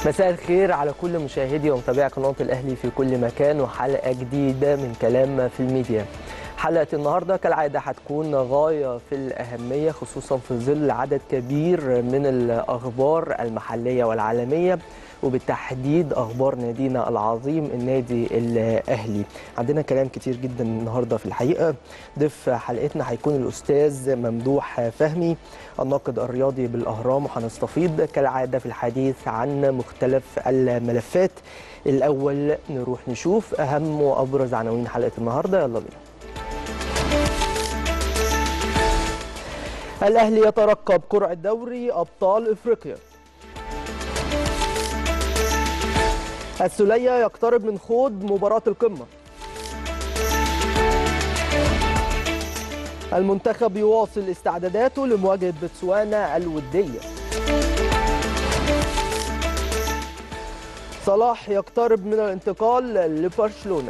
مساء الخير على كل مشاهدي ومتابعي قناة الأهلي في كل مكان وحلقة جديدة من كلام في الميديا حلقة النهاردة كالعادة هتكون غاية في الأهمية خصوصا في ظل عدد كبير من الأخبار المحلية والعالمية وبالتحديد اخبار نادينا العظيم النادي الاهلي عندنا كلام كتير جدا النهارده في الحقيقه ضيف حلقتنا هيكون الاستاذ ممدوح فهمي الناقد الرياضي بالاهرام وهنستفيض كالعاده في الحديث عن مختلف الملفات الاول نروح نشوف اهم وابرز عناوين حلقه النهارده يلا بينا الاهلي يترقب قرعه دوري ابطال افريقيا السولية يقترب من خوض مباراة القمة المنتخب يواصل استعداداته لمواجهة بتسوانا الودية صلاح يقترب من الانتقال لبرشلونة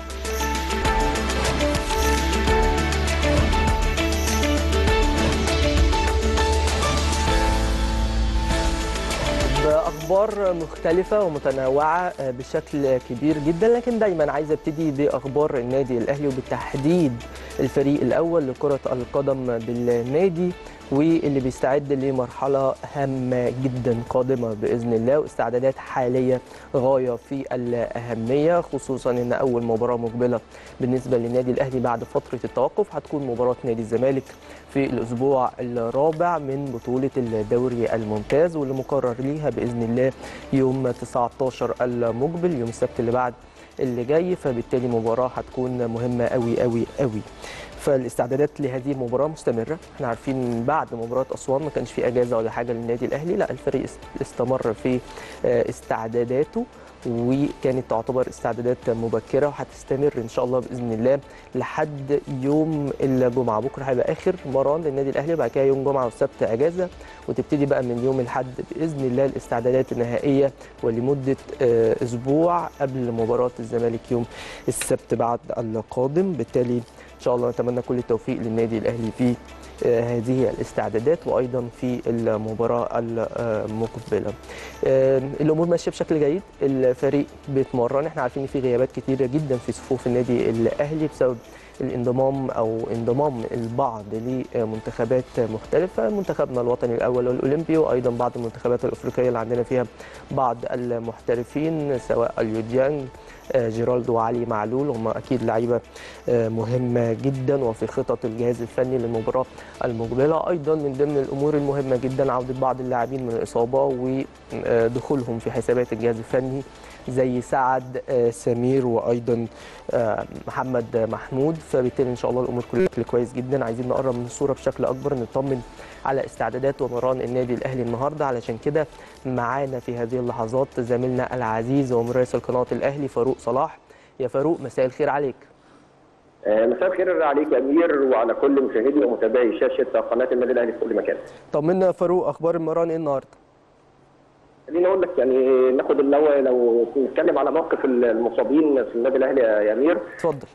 باخبار مختلفه ومتنوعه بشكل كبير جدا لكن دايما عايزه ابتدي باخبار النادي الاهلي وبالتحديد الفريق الاول لكره القدم بالنادي واللي بيستعد لمرحله هامه جدا قادمه باذن الله واستعدادات حاليه غايه في الاهميه خصوصا ان اول مباراه مقبله بالنسبه للنادي الاهلي بعد فتره التوقف هتكون مباراه نادي الزمالك في الاسبوع الرابع من بطوله الدوري الممتاز واللي مقرر ليها باذن الله يوم 19 المقبل يوم السبت اللي بعد اللي جاي فبالتالي مباراه هتكون مهمه قوي قوي قوي فالاستعدادات لهذه المباراه مستمره احنا عارفين بعد مباراه اسوان ما كانش في اجازه ولا حاجه للنادي الاهلي لا الفريق استمر في استعداداته وكانت تعتبر استعدادات مبكره وهتستمر ان شاء الله باذن الله لحد يوم الجمعه بكره هيبقى اخر مران للنادي الاهلي وبعد كده يوم جمعه والسبت اجازه وتبتدي بقى من يوم الاحد باذن الله الاستعدادات النهائيه ولمده اسبوع قبل مباراه الزمالك يوم السبت بعد القادم بالتالي ان شاء الله نتمنى كل التوفيق للنادي الاهلي في هذه الاستعدادات وايضا في المباراه المقبله. الامور ماشيه بشكل جيد، الفريق بيتمرن، احنا عارفين ان في غيابات كتيره جدا في صفوف النادي الاهلي بسبب الانضمام او انضمام البعض لمنتخبات مختلفه منتخبنا الوطني الاول والاولمبي وايضا بعض المنتخبات الافريقيه اللي عندنا فيها بعض المحترفين سواء اليوديانج جيرالدو وعلي معلول هم اكيد لعيبه مهمه جدا وفي خطط الجهاز الفني للمباراه المقبله ايضا من ضمن الامور المهمه جدا عوده بعض اللاعبين من الاصابه ودخولهم في حسابات الجهاز الفني زي سعد سمير وايضا محمد محمود فبالتالي ان شاء الله الامور كلها بشكل كويس جدا عايزين نقرب من الصوره بشكل اكبر نطمن على استعدادات ومران النادي الاهلي النهارده علشان كده معانا في هذه اللحظات زميلنا العزيز ومراسل قناه الاهلي فاروق صلاح يا فاروق مساء الخير عليك مساء الخير عليك يا امير وعلى كل مشاهدي ومتابعي شاشه قناه النادي الاهلي في كل مكان. طمنا يا فاروق اخبار المران ايه النهارده؟ خليني اقول لك يعني ناخد الاول لو نتكلم على موقف المصابين في النادي الاهلي يا امير. اتفضل.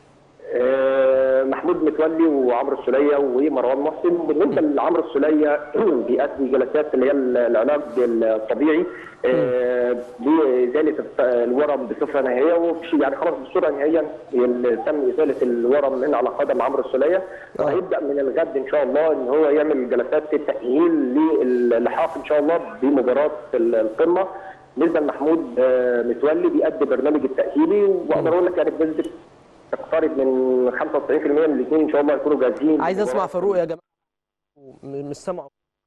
محمود متولي وعمرو السوليه ومروان محسن بالنسبه لعمرو السوليه بيأدي جلسات اللي هي العلاج الطبيعي لازاله الورم بصفه نهائيه وفي يعني خلاص بصوره نهائيه تم ازاله الورم من على قدم عمرو السوليه وهيبدا من الغد ان شاء الله ان هو يعمل جلسات التاهيل للحاق ان شاء الله بمباراه القمه بالنسبه لمحمود متولي بيأدي برنامج التاهيلي واقدر اقول لك يعني بنسبه تقترب من 95% من الاثنين ان شاء الله يكونوا جاهزين عايز اسمع فاروق يا جماعه مش سامعه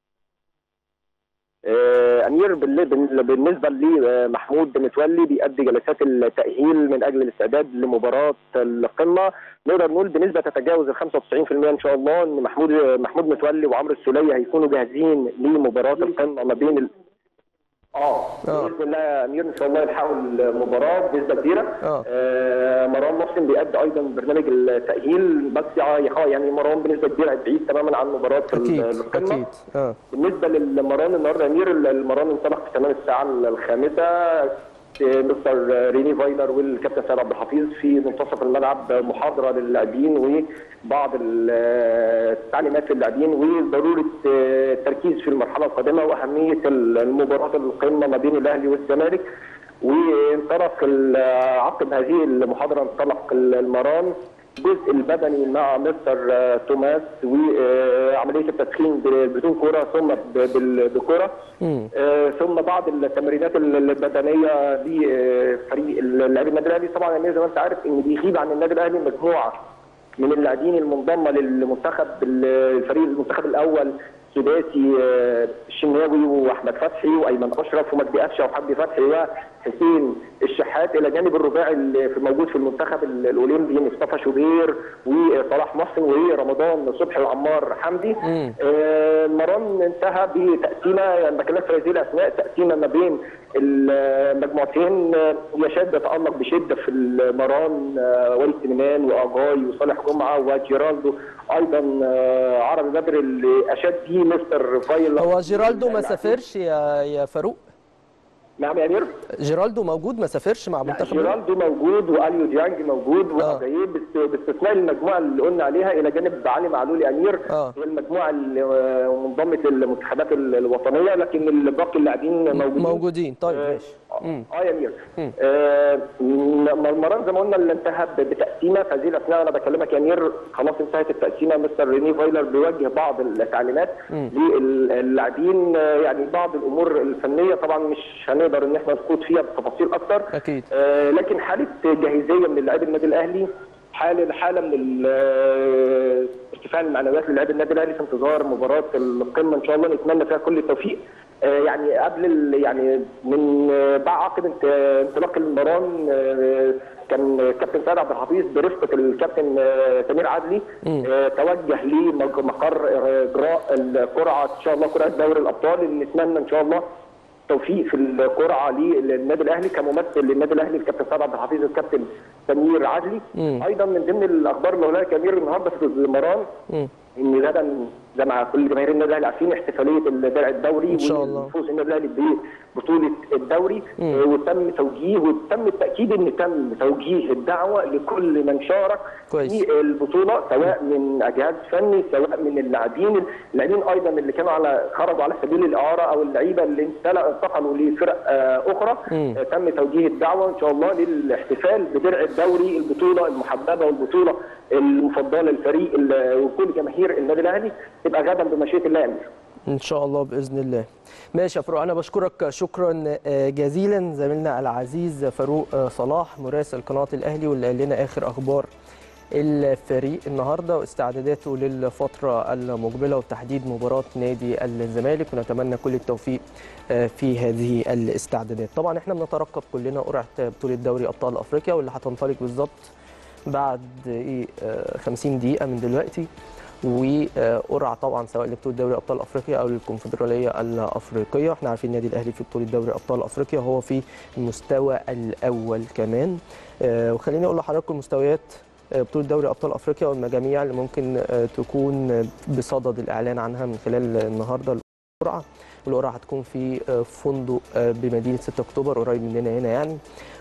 امير بالنسبه لمحمود متولي بيأدي جلسات التاهيل من اجل الاستعداد لمباراه القمه نقدر نقول بنسبه تتجاوز ال 95% ان شاء الله ان محمود محمود متولي وعمرو السوليه هيكونوا جاهزين لمباراه القمه ما بين ال... اه باذن الله يا امير ان شاء الله يلحقوا المباراه بنسبه كبيره آه مروان محسن بيأدي ايضا برنامج التاهيل بس يعني مروان بنسبه كبيره بعيد تماما عن مباراه أكيد القمه اكيد اه بالنسبه للمران النهارده يا امير المران انطلق في تمام الساعه الخامسه مستر ريني فايلر والكابتن سيد عبد الحفيظ في منتصف الملعب محاضره للاعبين وبعض التعليمات للاعبين وضروره التركيز في المرحله القادمه واهميه المباراه القمه ما بين الاهلي والزمالك وانطلق عقب هذه المحاضره انطلق المران الجزء البدني مع مستر توماس وعمليه التدخين بدون كره ثم بكره ثم بعض التمرينات البدنيه لفريق اللاعبين النادي الاهلي طبعا زي ما انت عارف ان بيغيب عن النادي الاهلي مجموعه من اللاعبين المنضمه للمنتخب الفريق المنتخب الاول سداسي الشناوي واحمد فتحي وايمن اشرف ومجدي قفشه وحمدي فتحي وحسين الشحات الى جانب الرباعي اللي موجود في المنتخب الاولمبي مصطفى شوبير وصلاح محسن ورمضان صبحي وعمار حمدي المران انتهى بتقسيمه يعني بكلمك في هذه الاسماء تقسيمه ما بين المجموعتين يشاد يتالق بشده في المران وليد سليمان واجاي وصالح جمعه وجيرالدو ايضا عربي بدر اللي اشاد فيه مستر فايل هو جيرالدو ما سافرش يا يا فاروق نعم يا امير جيرالدو موجود ما سافرش مع منتخب جيرالدو موجود واليو ديانج موجود وجايين باستثناء المجموعه اللي قلنا عليها الى جانب علي معلول يا امير آه. والمجموعه اللي انضمت للمنتخبات الوطنيه لكن باقي اللاعبين موجودين موجودين طيب آه ماشي اه يا امير آه مرمران زي ما قلنا اللي انتهى بتقسيمه في هذه الاثناء انا بكلمك يا امير خلاص انتهت التقسيمه مستر ريني فايلر بيوجه بعض التعليمات للاعبين يعني بعض الامور الفنيه طبعا مش هنقدر ان احنا نخوض فيها بتفاصيل اكتر اكيد آه لكن حاله جاهزيه من لاعبي النادي الاهلي حاله حاله من ارتفاع المعنويات للاعبي النادي الاهلي في انتظار مباراه القمه ان شاء الله نتمنى فيها كل التوفيق يعني قبل يعني من بعد عقب انطلاق المران كان كابتن سيد عبد الحفيظ برفقه الكابتن سمير عدلي توجه لمقر اجراء القرعه ان شاء الله قرعه دوري الابطال اللي نتمنى ان شاء الله توفيق في القرعه للنادي الاهلي كممثل للنادي الاهلي الكابتن سيد عبد الحفيظ والكابتن سمير عدلي ايضا من ضمن الاخبار اللي قلناها كبير النهارده في المران ان غدا زي ما كل جماهير النادي الاهلي عارفين احتفاليه الدرع الدوري ان شاء الله وفوز النادي الاهلي ببطوله الدوري مم. وتم توجيه وتم التاكيد ان تم توجيه الدعوه لكل من شارك كويس. في البطوله سواء من جهاز فني سواء من اللاعبين اللاعبين ايضا اللي كانوا على خرجوا على سبيل الاعاره او اللعيبه اللي انتقلوا لفرق اخرى مم. تم توجيه الدعوه ان شاء الله للاحتفال بدرع الدوري البطوله المحببه والبطوله المفضله للفريق وكل جماهير النادي الاهلي تبقى غدا بمشيئه الله امير ان شاء الله باذن الله ماشي يا فاروق انا بشكرك شكرا جزيلا زميلنا العزيز فاروق صلاح مراسل قناه الاهلي واللي قال لنا اخر اخبار الفريق النهارده واستعداداته للفتره المقبله وتحديد مباراه نادي الزمالك ونتمنى كل التوفيق في هذه الاستعدادات طبعا احنا بنترقب كلنا قرعه بطوله دوري ابطال افريقيا واللي هتنطلق بالظبط بعد ايه 50 دقيقه من دلوقتي وقرعه طبعا سواء لبطوله دوري ابطال افريقيا او الكونفدراليه الافريقيه احنا عارفين النادي الاهلي في بطوله دوري ابطال افريقيا هو في المستوى الاول كمان وخليني اقول لحضراتكم مستويات بطوله دوري ابطال افريقيا والمجاميع اللي ممكن تكون بصدد الاعلان عنها من خلال النهارده القرعه والقرعه هتكون في فندق بمدينه 6 اكتوبر قريب مننا هنا يعني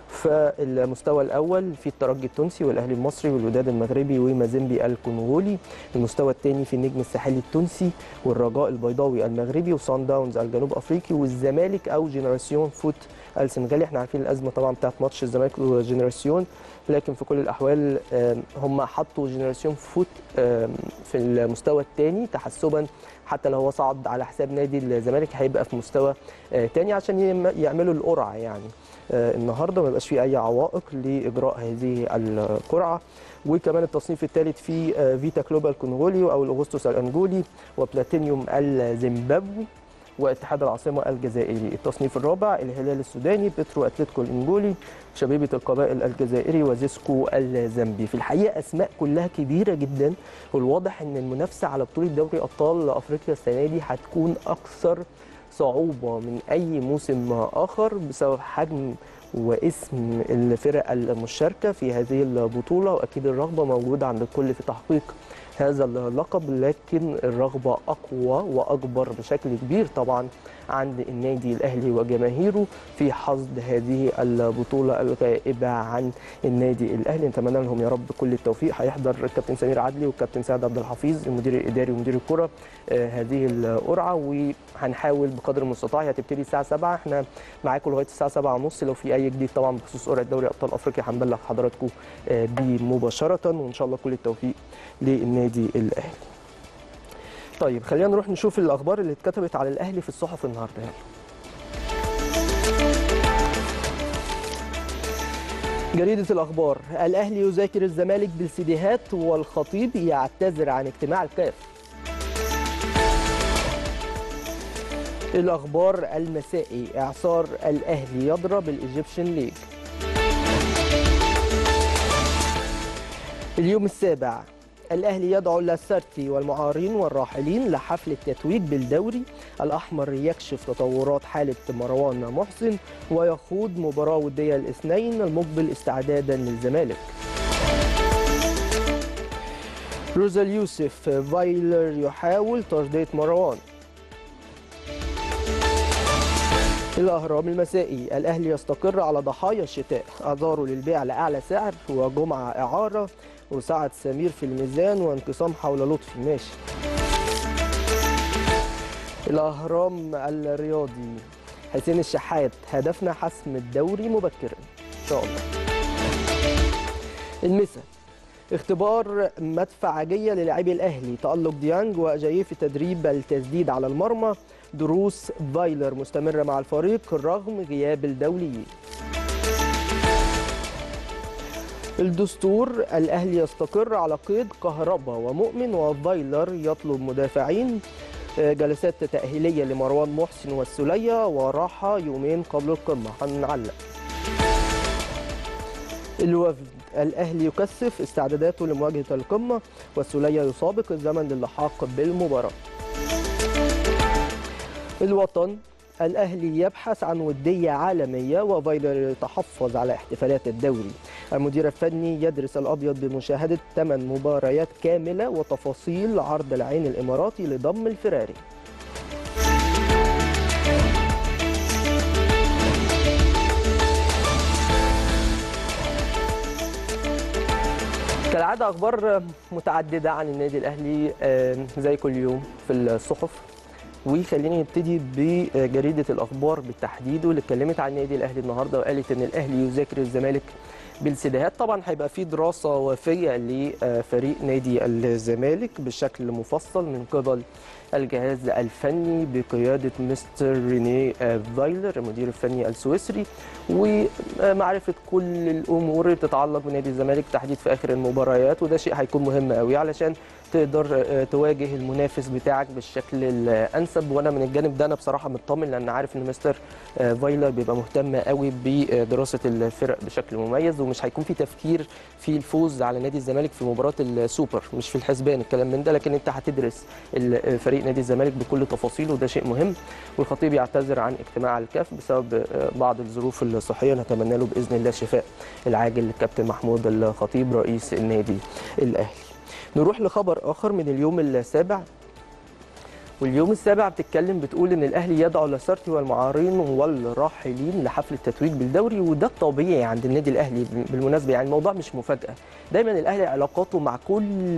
فالمستوى الاول في الترجي التونسي والاهلي المصري والوداد المغربي ومازيمبي الكونغولي المستوى الثاني في النجم الساحلي التونسي والرجاء البيضاوي المغربي وصن داونز الجنوب افريقي والزمالك او جنراسيون فوت السنغالي احنا عارفين الازمه طبعا بتاعت ماتش الزمالك وجنراسيون لكن في كل الاحوال هم حطوا جنراسيون فوت في المستوى الثاني تحسبا حتى لو هو صعد على حساب نادي الزمالك هيبقى في مستوى ثاني عشان يعملوا القرعه يعني النهارده ما يبقاش في اي عوائق لاجراء هذه القرعه وكمان التصنيف الثالث في فيتا كلوبا الكونغولي او الاغسطس الانجولي وبلاتينيوم الزيمبابوي واتحاد العاصمه الجزائري التصنيف الرابع الهلال السوداني بترو اتلتيكو الانجولي شبيبه القبائل الجزائري وزيسكو الزامبي في الحقيقه اسماء كلها كبيره جدا والواضح ان المنافسه على بطوله دوري ابطال افريقيا السنه دي هتكون اكثر صعوبه من اي موسم اخر بسبب حجم واسم الفرق المشاركه في هذه البطوله واكيد الرغبه موجوده عند الكل في تحقيق هذا اللقب لكن الرغبه اقوى واكبر بشكل كبير طبعا عند النادي الاهلي وجماهيره في حصد هذه البطوله الغائبه عن النادي الاهلي نتمنى لهم يا رب كل التوفيق هيحضر الكابتن سمير عدلي والكابتن سعد عبد الحفيظ المدير الاداري ومدير الكره آه، هذه القرعه وهنحاول بقدر المستطاع هي هتبتدي الساعه 7 احنا معاكم لغايه الساعه 7 ونص لو في اي جديد طبعا بخصوص قرعه دوري ابطال افريقيا هنبلغ حضراتكم آه، بيه مباشره وان شاء الله كل التوفيق للنادي الاهلي طيب خلينا نروح نشوف الاخبار اللي اتكتبت على الاهلي في الصحف النهارده يلا جريدة الأخبار الأهلي يذاكر الزمالك بالسيديهات والخطيب يعتذر عن اجتماع الكاف الأخبار المسائي إعصار الأهلي يضرب الإيجيبشن ليج اليوم السابع الأهلي يدعو لاسارتي والمعارين والراحلين لحفل التتويج بالدوري الأحمر يكشف تطورات حالة مروان محسن ويخوض مباراة ودية الاثنين المقبل استعدادا للزمالك روزا اليوسف فايلر يحاول تجديد مروان الأهرام المسائي الأهلي يستقر على ضحايا الشتاء أعذاره للبيع لأعلى سعر وجمعة إعارة وسعد سمير في الميزان وانقسام حول لطفي ماشي الأهرام الرياضي حسين الشحات هدفنا حسم الدوري مبكرا إن شاء الله المسا اختبار مدفعجية للاعبي الأهلي تألق ديانج وأجاييه في تدريب التسديد على المرمى دروس فايلر مستمرة مع الفريق رغم غياب الدوليين الدستور الأهلي يستقر على قيد كهربا ومؤمن وفايلر يطلب مدافعين جلسات تأهيلية لمروان محسن والسلية وراحة يومين قبل القمة هنعلق الوفد الأهلي يكثف استعداداته لمواجهة القمة والسلية يسابق الزمن للحاق بالمباراة الوطن الأهلي يبحث عن ودية عالمية وفايلر يتحفظ على احتفالات الدوري المدير الفني يدرس الأبيض بمشاهدة 8 مباريات كاملة وتفاصيل عرض العين الإماراتي لضم الفراري كالعادة أخبار متعددة عن النادي الأهلي آه، زي كل يوم في الصحف وخليني نبتدي بجريدة الأخبار بالتحديد واللي اتكلمت عن النادي الأهلي النهاردة وقالت إن الأهلي يذاكر الزمالك بالسداهات طبعا هيبقى في دراسة وافية لفريق نادي الزمالك بشكل مفصل من قبل الجهاز الفني بقيادة مستر ريني فايلر المدير الفني السويسري ومعرفة كل الأمور اللي بتتعلق بنادي الزمالك تحديد في آخر المباريات وده شيء هيكون مهم قوي علشان تقدر تواجه المنافس بتاعك بالشكل الانسب وانا من الجانب ده انا بصراحه مطمن لان عارف ان مستر فايلر بيبقى مهتم قوي بدراسه الفرق بشكل مميز ومش هيكون في تفكير في الفوز على نادي الزمالك في مباراه السوبر مش في الحسبان الكلام من ده لكن انت هتدرس فريق نادي الزمالك بكل تفاصيله وده شيء مهم والخطيب يعتذر عن اجتماع الكاف بسبب بعض الظروف الصحيه نتمنى له باذن الله الشفاء العاجل للكابتن محمود الخطيب رئيس النادي الاهلي نروح لخبر اخر من اليوم السابع واليوم السابع بتتكلم بتقول ان الاهلي يدعو لاسارتي والمعارين والراحلين لحفل التتويج بالدوري وده الطبيعي عند النادي الاهلي بالمناسبه يعني الموضوع مش مفاجاه دايما الاهلي علاقاته مع كل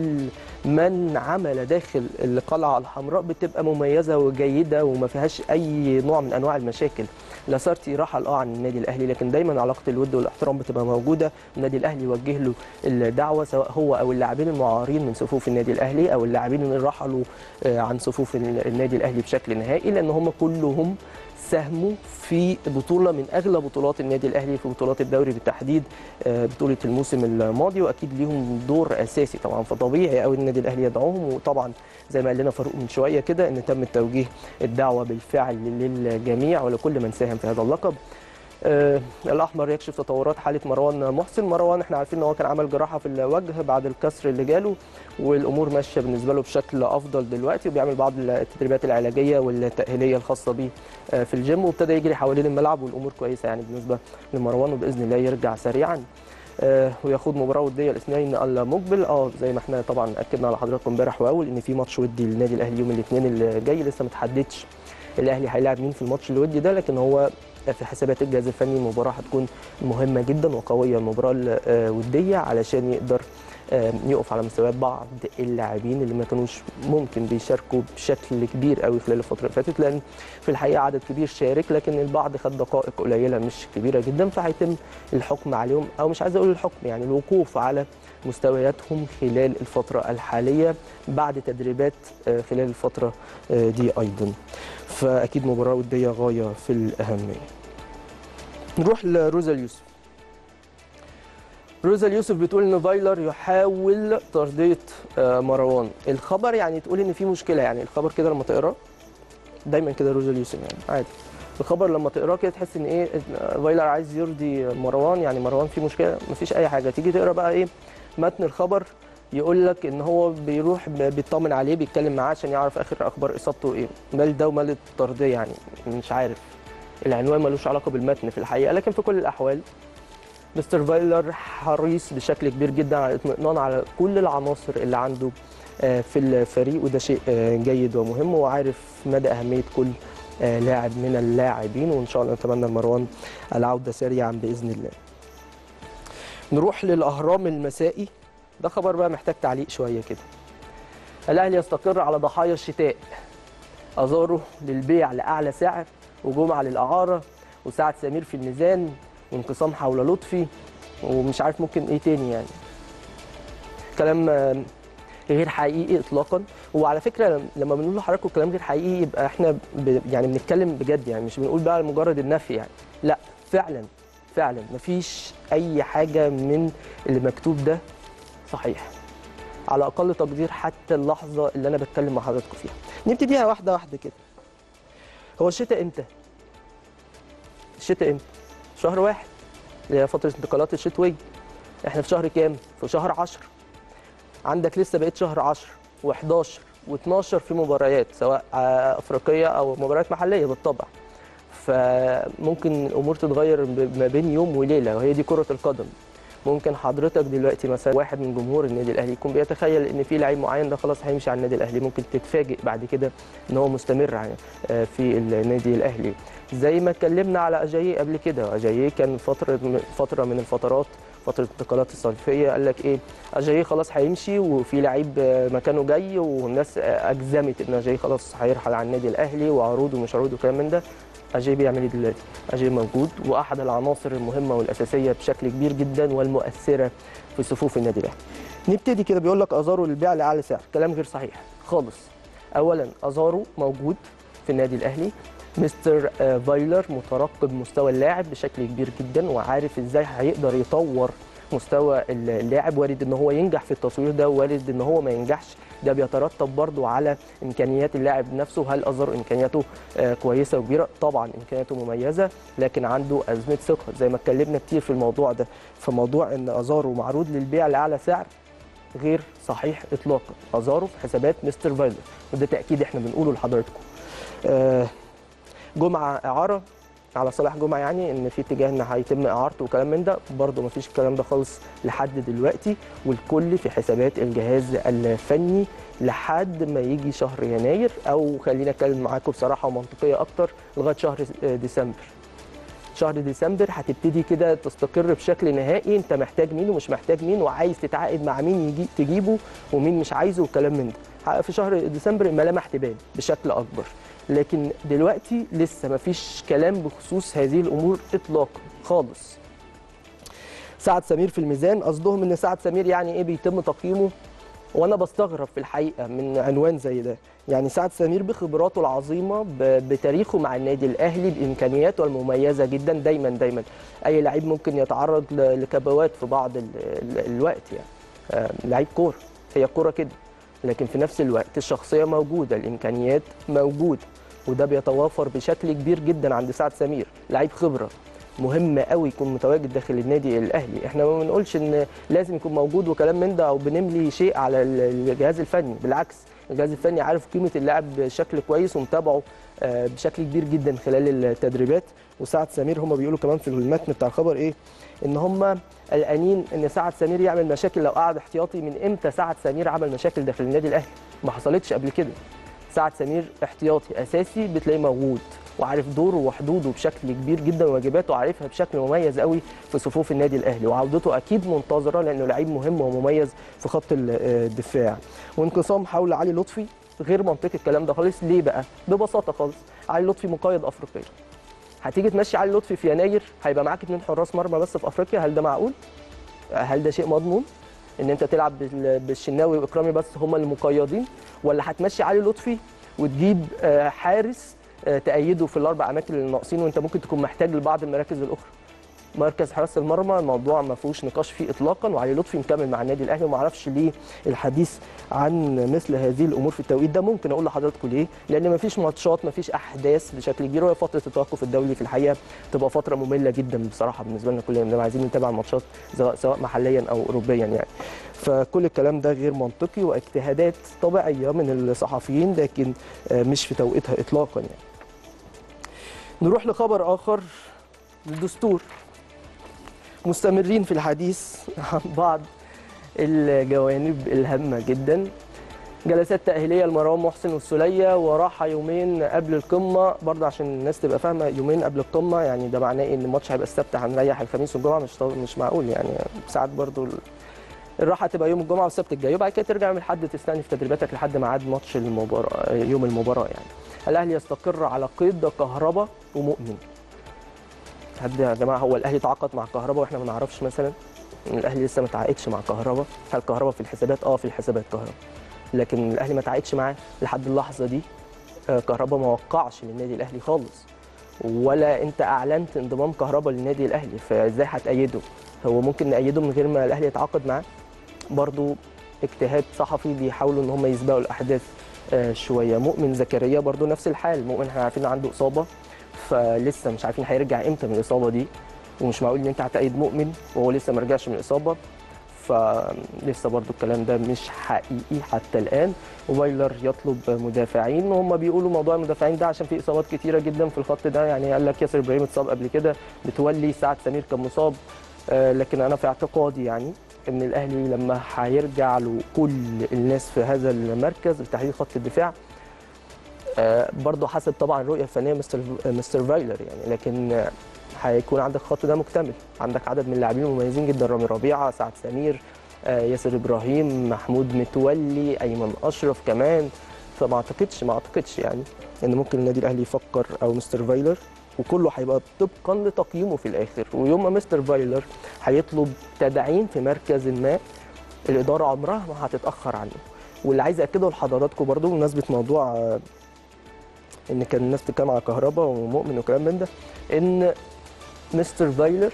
من عمل داخل القلعه الحمراء بتبقى مميزه وجيده وما فيهاش اي نوع من انواع المشاكل لاسارتي رحل اه عن النادي الاهلي لكن دايما علاقه الود والاحترام بتبقى موجوده النادي الاهلي يوجه له الدعوه سواء هو او اللاعبين المعارين من صفوف النادي الاهلي او اللاعبين اللي رحلوا عن صفوف النادي الاهلي بشكل نهائي لان هم كلهم ساهموا في بطوله من اغلى بطولات النادي الاهلي في بطولات الدوري بالتحديد بطوله الموسم الماضي واكيد ليهم دور اساسي طبعا فطبيعي قوي النادي الاهلي يدعوهم وطبعا زي ما قال لنا فاروق من شويه كده ان تم توجيه الدعوه بالفعل للجميع ولكل من ساهم في هذا اللقب آه الاحمر يكشف تطورات حاله مروان محسن مروان احنا عارفين ان هو كان عمل جراحه في الوجه بعد الكسر اللي جاله والامور ماشيه بالنسبه له بشكل افضل دلوقتي وبيعمل بعض التدريبات العلاجيه والتاهيليه الخاصه بيه آه في الجيم وابتدى يجري حوالين الملعب والامور كويسه يعني بالنسبه لمروان وباذن الله يرجع سريعا آه، ويخوض مباراه وديه الاثنين المقبل اه زي ما احنا طبعا اكدنا على حضراتكم امبارح واول ان في ماتش ودي للنادي الاهلي يوم الاثنين اللي جاي لسه ما تحددش الاهلي هيلاعب مين في الماتش الودي ده لكن هو في حسابات الجهاز الفني المباراه هتكون مهمه جدا وقويه المباراه الوديه علشان يقدر آه، يقف على مستويات بعض اللاعبين اللي ما كانوش ممكن بيشاركوا بشكل كبير قوي خلال الفتره اللي فاتت لان في الحقيقه عدد كبير شارك لكن البعض خد دقائق قليله مش كبيره جدا فهيتم الحكم عليهم او مش عايز اقول الحكم يعني الوقوف على مستوياتهم خلال الفتره الحاليه بعد تدريبات آه، خلال الفتره آه، دي ايضا فاكيد مباراه وديه غايه في الاهميه نروح لروزا اليوسف روزا اليوسف بتقول ان فايلر يحاول ترضيه آه، مروان الخبر يعني تقول ان في مشكله يعني الخبر كده لما تقراه دايما كده روزا اليوسف يعني عادي الخبر لما تقراه كده تحس ان ايه إن فايلر عايز يرضي مروان يعني مروان في مشكله مفيش اي حاجه تيجي تقرا بقى ايه متن الخبر يقول لك ان هو بيروح ب- بيطمن عليه بيتكلم معاه عشان يعرف اخر اخبار اصابته ايه مال ده ومال الترضيه يعني مش عارف العنوان ملوش علاقه بالمتن في الحقيقه لكن في كل الاحوال مستر فايلر حريص بشكل كبير جدا على الاطمئنان على كل العناصر اللي عنده آه، في الفريق وده شيء آه، جيد ومهم وعارف مدى اهميه كل آه، لاعب من اللاعبين وان شاء الله نتمنى لمروان العوده سريعا باذن الله. نروح للاهرام المسائي ده خبر بقى محتاج تعليق شويه كده. الاهلي يستقر على ضحايا الشتاء. ازارو للبيع لاعلى سعر وجمعه للاعاره وسعد سمير في الميزان وانقسام حول لطفي ومش عارف ممكن ايه تاني يعني. كلام آه، غير حقيقي اطلاقا وعلى فكره لما بنقول لحضراتكم كلام غير حقيقي يبقى احنا ب... يعني بنتكلم بجد يعني مش بنقول بقى مجرد النفي يعني لا فعلا فعلا مفيش اي حاجه من اللي مكتوب ده صحيح على اقل تقدير حتى اللحظه اللي انا بتكلم مع حضراتكم فيها نبتديها واحده واحده كده هو الشتاء امتى الشتاء امتى شهر واحد اللي هي فتره انتقالات الشتويه احنا في شهر كام في شهر 10 عندك لسه بقيت شهر 10 و11 و12 في مباريات سواء آه، افريقيه او مباريات محليه بالطبع فممكن الامور تتغير ب- ما بين يوم وليله وهي دي كره القدم ممكن حضرتك دلوقتي مثلا واحد من جمهور النادي الاهلي يكون بيتخيل ان في لعيب معين ده خلاص هيمشي على النادي الاهلي ممكن تتفاجئ بعد كده ان هو مستمر يعني آه، في النادي الاهلي زي ما اتكلمنا على اجاييه قبل كده اجاييه كان فتره فتره من الفترات فتره الانتقالات الصيفيه قال لك ايه اجاييه خلاص هيمشي وفي لعيب آه، مكانه جاي والناس آه، اجزمت ان اجاييه خلاص هيرحل عن النادي الاهلي وعروض ومش عروض وكلام من ده اجاي بيعمل ايه دلوقتي؟ اجاي موجود واحد العناصر المهمه والاساسيه بشكل كبير جدا والمؤثره في صفوف النادي الاهلي. نبتدي كده بيقول لك ازارو للبيع لاعلى سعر، كلام غير صحيح خالص. اولا ازارو موجود في النادي الاهلي مستر آه، فايلر مترقب مستوى اللاعب بشكل كبير جدا وعارف ازاي هيقدر يطور مستوى اللاعب وارد ان هو ينجح في التصوير ده وارد ان هو ما ينجحش ده بيترتب برضو على امكانيات اللاعب نفسه هل ازارو امكانياته آه، كويسه وكبيره طبعا امكانياته مميزه لكن عنده ازمه ثقه زي ما اتكلمنا كتير في الموضوع ده فموضوع ان ازارو معروض للبيع لاعلى سعر غير صحيح اطلاقا ازارو في حسابات مستر فايلر وده تاكيد احنا بنقوله لحضراتكم آه، جمعه اعاره على صالح جمعه يعني ان في اتجاه ان هيتم اعارته وكلام من ده برده ما فيش الكلام ده خالص لحد دلوقتي والكل في حسابات الجهاز الفني لحد ما يجي شهر يناير او خلينا اتكلم معاكم بصراحه ومنطقيه اكتر لغايه شهر ديسمبر شهر ديسمبر هتبتدي كده تستقر بشكل نهائي انت محتاج مين ومش محتاج مين وعايز تتعاقد مع مين يجي تجيبه ومين مش عايزه وكلام من ده في شهر ديسمبر الملامح تبان بشكل اكبر لكن دلوقتي لسه مفيش كلام بخصوص هذه الامور اطلاقا خالص سعد سمير في الميزان قصدهم ان سعد سمير يعني ايه بيتم تقييمه وانا بستغرب في الحقيقه من عنوان زي ده يعني سعد سمير بخبراته العظيمه ب- بتاريخه مع النادي الاهلي بامكانياته المميزه جدا دايما دايما اي لعيب ممكن يتعرض ل- لكبوات في بعض ال- ال- الوقت يعني آه، لعيب كوره هي الكوره كده لكن في نفس الوقت الشخصيه موجوده الامكانيات موجوده وده بيتوافر بشكل كبير جدا عند سعد سمير لعيب خبره مهم قوي يكون متواجد داخل النادي الاهلي احنا ما بنقولش ان لازم يكون موجود وكلام من ده او بنملي شيء على ال- الجهاز الفني بالعكس الجهاز الفني عارف قيمه اللاعب بشكل كويس ومتابعه آه، بشكل كبير جدا خلال التدريبات وسعد سمير هم بيقولوا كمان في المتن بتاع الخبر ايه ان هم قلقانين ان سعد سمير يعمل مشاكل لو قعد احتياطي من امتى سعد سمير عمل مشاكل داخل النادي الاهلي ما حصلتش قبل كده سعد سمير احتياطي اساسي بتلاقيه موجود وعارف دوره وحدوده بشكل كبير جدا وواجباته عارفها بشكل مميز قوي في صفوف النادي الاهلي وعودته اكيد منتظره لانه لعيب مهم ومميز في خط ال- الدفاع وانقسام حول علي لطفي غير منطقي الكلام ده خالص ليه بقى ببساطه خالص علي لطفي مقيد افريقيا هتيجي تمشي علي لطفي في يناير هيبقى معاك اتنين حراس مرمى بس في افريقيا هل ده معقول هل ده شيء مضمون ان انت تلعب بال- بالشناوي واكرامي بس هم اللي مقيدين ولا هتمشي علي لطفي وتجيب آه، حارس آه، تأيده في الاربع اماكن اللي ناقصين وانت ممكن تكون محتاج لبعض المراكز الاخرى مركز حراسه المرمى الموضوع ما فيهوش نقاش فيه اطلاقا وعلي لطفي مكمل مع النادي الاهلي وما اعرفش ليه الحديث عن مثل هذه الامور في التوقيت ده ممكن اقول لحضراتكم ليه لان ما فيش ماتشات ما فيش احداث بشكل كبير وهي فتره التوقف الدولي في الحقيقه تبقى فتره ممله جدا بصراحه بالنسبه لنا كلنا بنبقى عايزين نتابع الماتشات سواء سواء محليا او اوروبيا يعني فكل الكلام ده غير منطقي واجتهادات طبيعيه من الصحفيين لكن آه، مش في توقيتها اطلاقا يعني نروح لخبر اخر الدستور مستمرين في الحديث عن بعض الجوانب الهامة جدا جلسات تأهيلية لمروان محسن والسولية وراحة يومين قبل القمة برضه عشان الناس تبقى فاهمة يومين قبل القمة يعني ده معناه ان الماتش هيبقى السبت هنريح الخميس والجمعة مش طو- مش معقول يعني ساعات برضه ال- الراحة تبقى يوم الجمعة والسبت الجاي وبعد كده ترجع يوم الأحد تستأنف تدريباتك لحد ميعاد ماتش المباراة يوم المباراة يعني الأهلي يستقر على قيد كهربا ومؤمن حد يا جماعه هو الاهلي تعاقد مع كهربا واحنا ما نعرفش مثلا إن الاهلي لسه ما تعاقدش مع كهربا هل كهربا في الحسابات اه في الحسابات كهربا لكن الاهلي ما تعاقدش معاه لحد اللحظه دي آه، كهربا ما وقعش للنادي الاهلي خالص ولا انت اعلنت انضمام كهربا للنادي الاهلي فازاي هتأيده هو ممكن نأيده من غير ما الاهلي يتعاقد معاه برضو اجتهاد صحفي بيحاولوا ان هم يسبقوا الاحداث آه، شويه مؤمن زكريا برضو نفس الحال مؤمن احنا عارفين إن عنده اصابه فلسه مش عارفين هيرجع امتى من الاصابه دي ومش معقول ان انت هتأيد مؤمن وهو لسه ما رجعش من الاصابه فلسه برضو الكلام ده مش حقيقي حتى الان وفايلر يطلب مدافعين وهم بيقولوا موضوع المدافعين ده عشان في اصابات كتيره جدا في الخط ده يعني قال لك ياسر ابراهيم اتصاب قبل كده بتولي سعد سمير كان مصاب آه، لكن انا في اعتقادي يعني ان الاهلي لما هيرجع له كل الناس في هذا المركز لتحديد خط الدفاع آه، برضه حسب طبعا الرؤيه الفنيه مستر مستر فايلر يعني لكن آه، هيكون عندك الخط ده مكتمل عندك عدد من اللاعبين المميزين جدا رامي ربيعه سعد سمير آه، ياسر ابراهيم محمود متولي ايمن اشرف كمان فما اعتقدش ما اعتقدش يعني ان ممكن النادي الاهلي يفكر او مستر فايلر وكله هيبقى طبقا لتقييمه في الاخر ويوم ما مستر فايلر هيطلب تدعيم في مركز ما الاداره عمرها ما هتتاخر عنه واللي عايز اكده لحضراتكم برضو بمناسبه موضوع آه، ان كان الناس بتتكلم على كهربا ومؤمن وكلام من ده ان مستر فايلر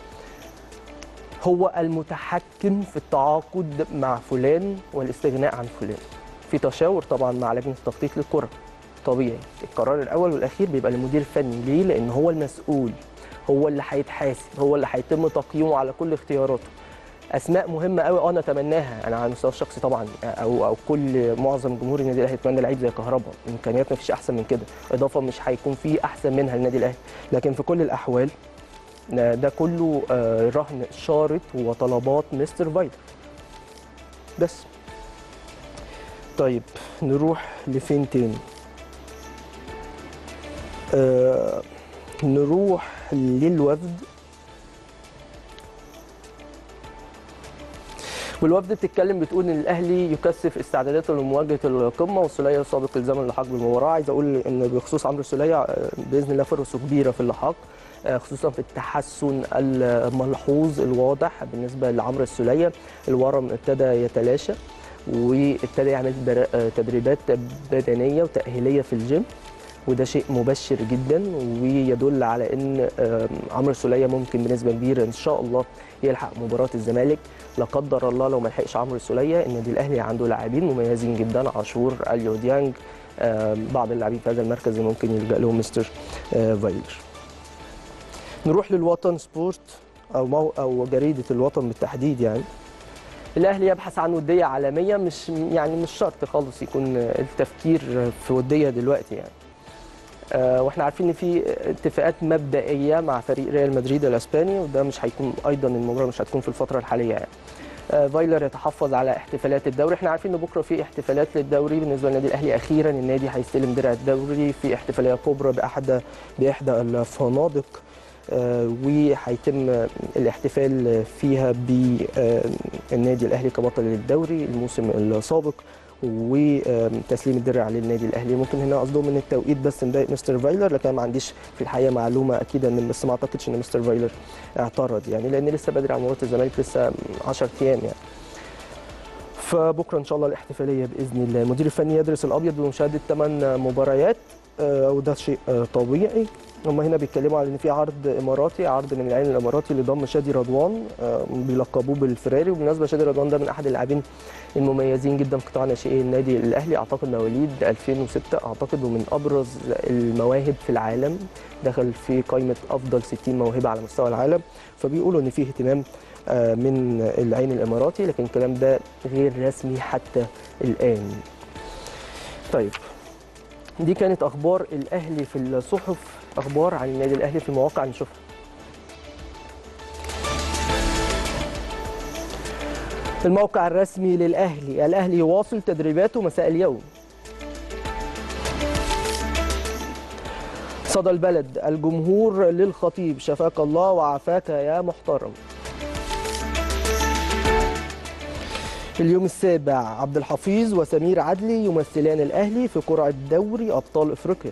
هو المتحكم في التعاقد مع فلان والاستغناء عن فلان في تشاور طبعا مع لجنه التخطيط للكره طبيعي القرار الاول والاخير بيبقى للمدير الفني ليه لان هو المسؤول هو اللي هيتحاسب هو اللي هيتم تقييمه على كل اختياراته اسماء مهمه قوي اه نتمناها انا على المستوى الشخصي طبعا او او كل معظم جمهور النادي الاهلي يتمنى لعيب زي كهربا امكانيات ما فيش احسن من كده اضافه مش هيكون في احسن منها النادي الاهلي لكن في كل الاحوال آه، ده كله آه، رهن شارط وطلبات مستر فايلر بس طيب نروح لفين تاني آه نروح للوفد والوفد بتتكلم بتقول ان الاهلي يكثف استعداداته لمواجهه القمه والسوليه سابق الزمن اللحاق بالمباراه عايز اقول ان بخصوص عمرو السوليه آه، باذن الله فرصه كبيره في اللحاق آه، خصوصا في التحسن الملحوظ الواضح بالنسبه لعمرو السوليه الورم ابتدى يتلاشى وابتدى يعمل برا- آه، تدريبات بدنيه وتاهيليه في الجيم وده شيء مبشر جدا ويدل على ان آم، عمرو السوليه ممكن بنسبه كبيره ان شاء الله يلحق مباراه الزمالك لا قدر الله لو ما لحقش عمرو السوليه النادي الاهلي عنده لاعبين مميزين جدا عاشور اليو ديانج آم، بعض اللاعبين في هذا المركز اللي ممكن يلجا لهم مستر آه، فايلر نروح للوطن سبورت او مو او جريده الوطن بالتحديد يعني الاهلي يبحث عن وديه عالميه مش يعني مش شرط خالص يكون التفكير في وديه دلوقتي يعني آه، واحنا عارفين ان في اتفاقات مبدئيه مع فريق ريال مدريد الاسباني وده مش هيكون ايضا المباراه مش هتكون في الفتره الحاليه يعني آه، فايلر يتحفظ على احتفالات الدوري احنا عارفين ان بكره في احتفالات للدوري بالنسبه للنادي الاهلي اخيرا النادي هيستلم درع الدوري في احتفاليه كبرى باحدى باحدى الفنادق آه، وهيتم الاحتفال فيها بالنادي الاهلي كبطل للدوري الموسم السابق وتسليم الدرع للنادي الاهلي ممكن هنا قصدهم من التوقيت بس مضايق مستر فايلر لكن ما عنديش في الحقيقه معلومه اكيده ان بس ما اعتقدش ان مستر فايلر اعترض يعني لان لسه بدري على مباراه الزمالك لسه 10 ايام يعني فبكره ان شاء الله الاحتفاليه باذن الله المدير الفني يدرس الابيض بمشاهده ثمان مباريات آه، وده شيء آه، طبيعي هم هنا بيتكلموا على ان في عرض اماراتي عرض من العين الاماراتي لضم شادي رضوان آه، بيلقبوه بالفراري وبالمناسبه شادي رضوان ده من احد اللاعبين المميزين جدا في قطاع ناشئي النادي الاهلي اعتقد مواليد 2006 اعتقد ومن ابرز المواهب في العالم دخل في قائمه افضل 60 موهبه على مستوى العالم فبيقولوا ان في اهتمام آه، من العين الاماراتي لكن الكلام ده غير رسمي حتى الان طيب دي كانت اخبار الاهلي في الصحف اخبار عن النادي الاهلي في المواقع نشوفها الموقع الرسمي للاهلي الاهلي يواصل تدريباته مساء اليوم صدى البلد الجمهور للخطيب شفاك الله وعافاك يا محترم اليوم السابع عبد الحفيظ وسمير عدلي يمثلان الاهلي في قرعه دوري ابطال افريقيا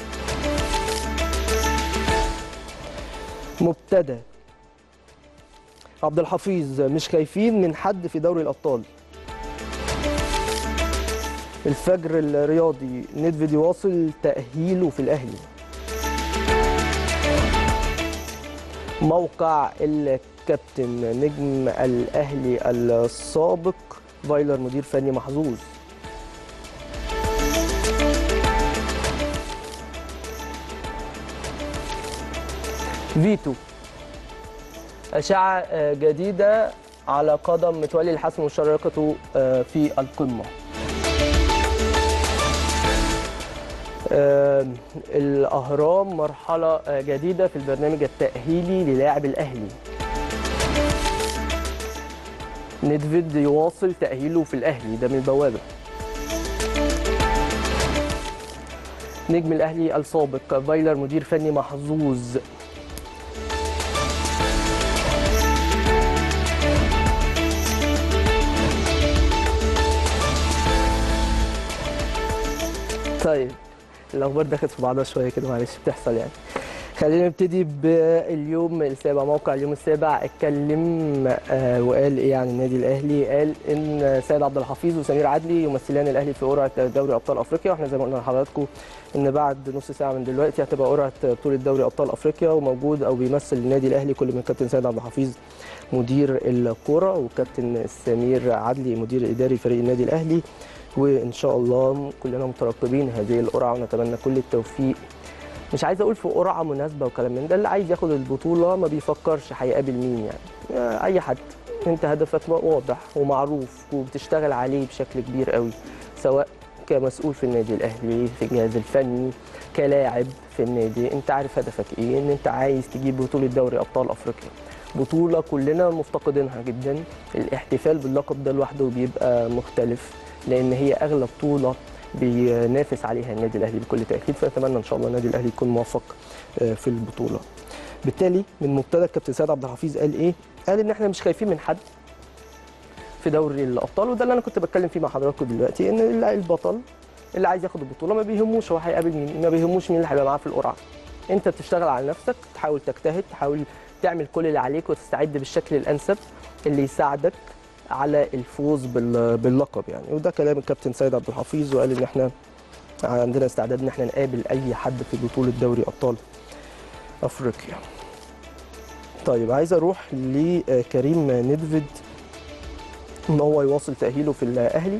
مبتدا عبد الحفيظ مش خايفين من حد في دوري الابطال الفجر الرياضي ندفيد يواصل تاهيله في الاهلي موقع الكابتن نجم الاهلي السابق فايلر مدير فني محظوظ فيتو أشعة آه، جديدة على قدم متولي الحسن وشراكته آه، في القمة آه، الأهرام مرحلة آه، جديدة في البرنامج التأهيلي للاعب الأهلي ندفيد يواصل تأهيله في الأهلي ده من البوابة نجم الأهلي السابق فايلر مدير فني محظوظ طيب الاخبار دخلت في بعضها شويه كده معلش بتحصل يعني خلينا نبتدي باليوم السابع موقع اليوم السابع اتكلم آه، وقال ايه عن النادي الاهلي قال ان سيد عبد الحفيظ وسمير عدلي يمثلان الاهلي في قرعه دوري ابطال افريقيا واحنا زي ما قلنا لحضراتكم ان بعد نص ساعه من دلوقتي هتبقى قرعه بطوله دوري ابطال افريقيا وموجود او بيمثل النادي الاهلي كل من كابتن سيد عبد الحفيظ مدير الكره وكابتن سمير عدلي مدير الاداري لفريق النادي الاهلي وان شاء الله كلنا مترقبين هذه القرعه ونتمنى كل التوفيق مش عايز اقول في قرعه مناسبه وكلام من ده اللي عايز ياخد البطوله ما بيفكرش هيقابل مين يعني آه، اي حد انت هدفك واضح ومعروف وبتشتغل عليه بشكل كبير قوي سواء كمسؤول في النادي الاهلي في الجهاز الفني كلاعب في النادي انت عارف هدفك ايه ان انت عايز تجيب بطوله دوري ابطال افريقيا بطوله كلنا مفتقدينها جدا الاحتفال باللقب ده لوحده بيبقى مختلف لان هي اغلى بطوله بينافس عليها النادي الاهلي بكل تاكيد فنتمنى ان شاء الله النادي الاهلي يكون موفق آه، في البطوله بالتالي من مبتدا الكابتن سيد عبد الحفيظ قال ايه قال ان احنا مش خايفين من حد في دوري الابطال وده اللي انا كنت بتكلم فيه مع حضراتكم دلوقتي ان ال- البطل اللي عايز ياخد البطوله ما بيهموش هو هيقابل مين ما بيهموش مين اللي هيبقى معاه في القرعه انت بتشتغل على نفسك تحاول تجتهد تحاول تعمل كل اللي عليك وتستعد بالشكل الانسب اللي يساعدك على الفوز بال- باللقب يعني وده كلام الكابتن سيد عبد الحفيظ وقال ان احنا عندنا استعداد ان احنا نقابل اي حد في بطوله دوري ابطال افريقيا طيب عايز اروح لكريم ندفيد ان هو يواصل تاهيله في الاهلي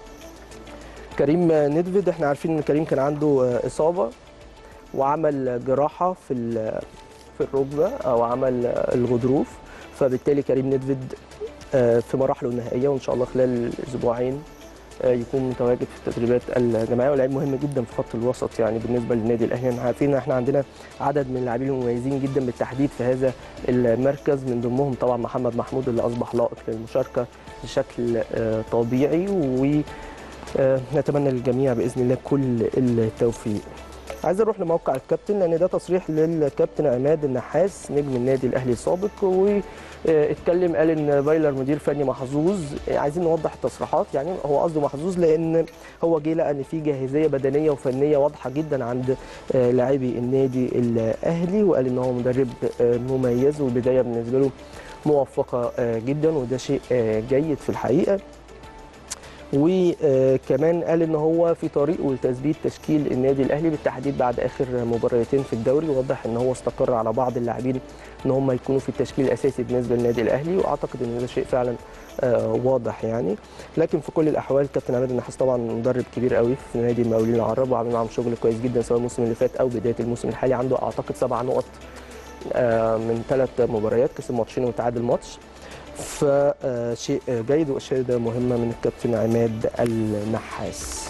كريم ندفيد احنا عارفين ان كريم كان عنده اصابه وعمل جراحه في ال- في الركبه او عمل الغضروف فبالتالي كريم ندفيد آه، في مراحله النهائيه وان شاء الله خلال اسبوعين آه، يكون متواجد في التدريبات الجماعيه ولاعب مهم جدا في خط الوسط يعني بالنسبه للنادي الاهلي احنا عارفين ان احنا عندنا عدد من اللاعبين المميزين جدا بالتحديد في هذا المركز من ضمنهم طبعا محمد محمود اللي اصبح لائق للمشاركه بشكل آه، طبيعي ونتمنى للجميع باذن الله كل التوفيق عايز اروح لموقع الكابتن لان ده تصريح للكابتن عماد النحاس نجم النادي الاهلي السابق واتكلم قال ان بايلر مدير فني محظوظ عايزين نوضح التصريحات يعني هو قصده محظوظ لان هو جه لقى ان في جاهزيه بدنيه وفنيه واضحه جدا عند آه، لاعبي النادي الاهلي وقال ان هو مدرب آه، مميز والبدايه بالنسبه له موفقه آه، جدا وده شيء آه، جيد في الحقيقه وكمان قال ان هو في طريقه لتثبيت تشكيل النادي الاهلي بالتحديد بعد اخر مباراتين في الدوري ووضح ان هو استقر على بعض اللاعبين ان هم يكونوا في التشكيل الاساسي بالنسبه للنادي الاهلي واعتقد ان ده شيء فعلا آه، واضح يعني لكن في كل الاحوال كابتن عماد النحاس طبعا مدرب كبير قوي في نادي المقاولين العرب وعامل معاهم شغل كويس جدا سواء الموسم اللي فات او بدايه الموسم الحالي عنده اعتقد سبع نقط آه، من ثلاث مباريات كسب ماتشين وتعادل ماتش فشيء جيد واشياء مهمه من الكابتن عماد النحاس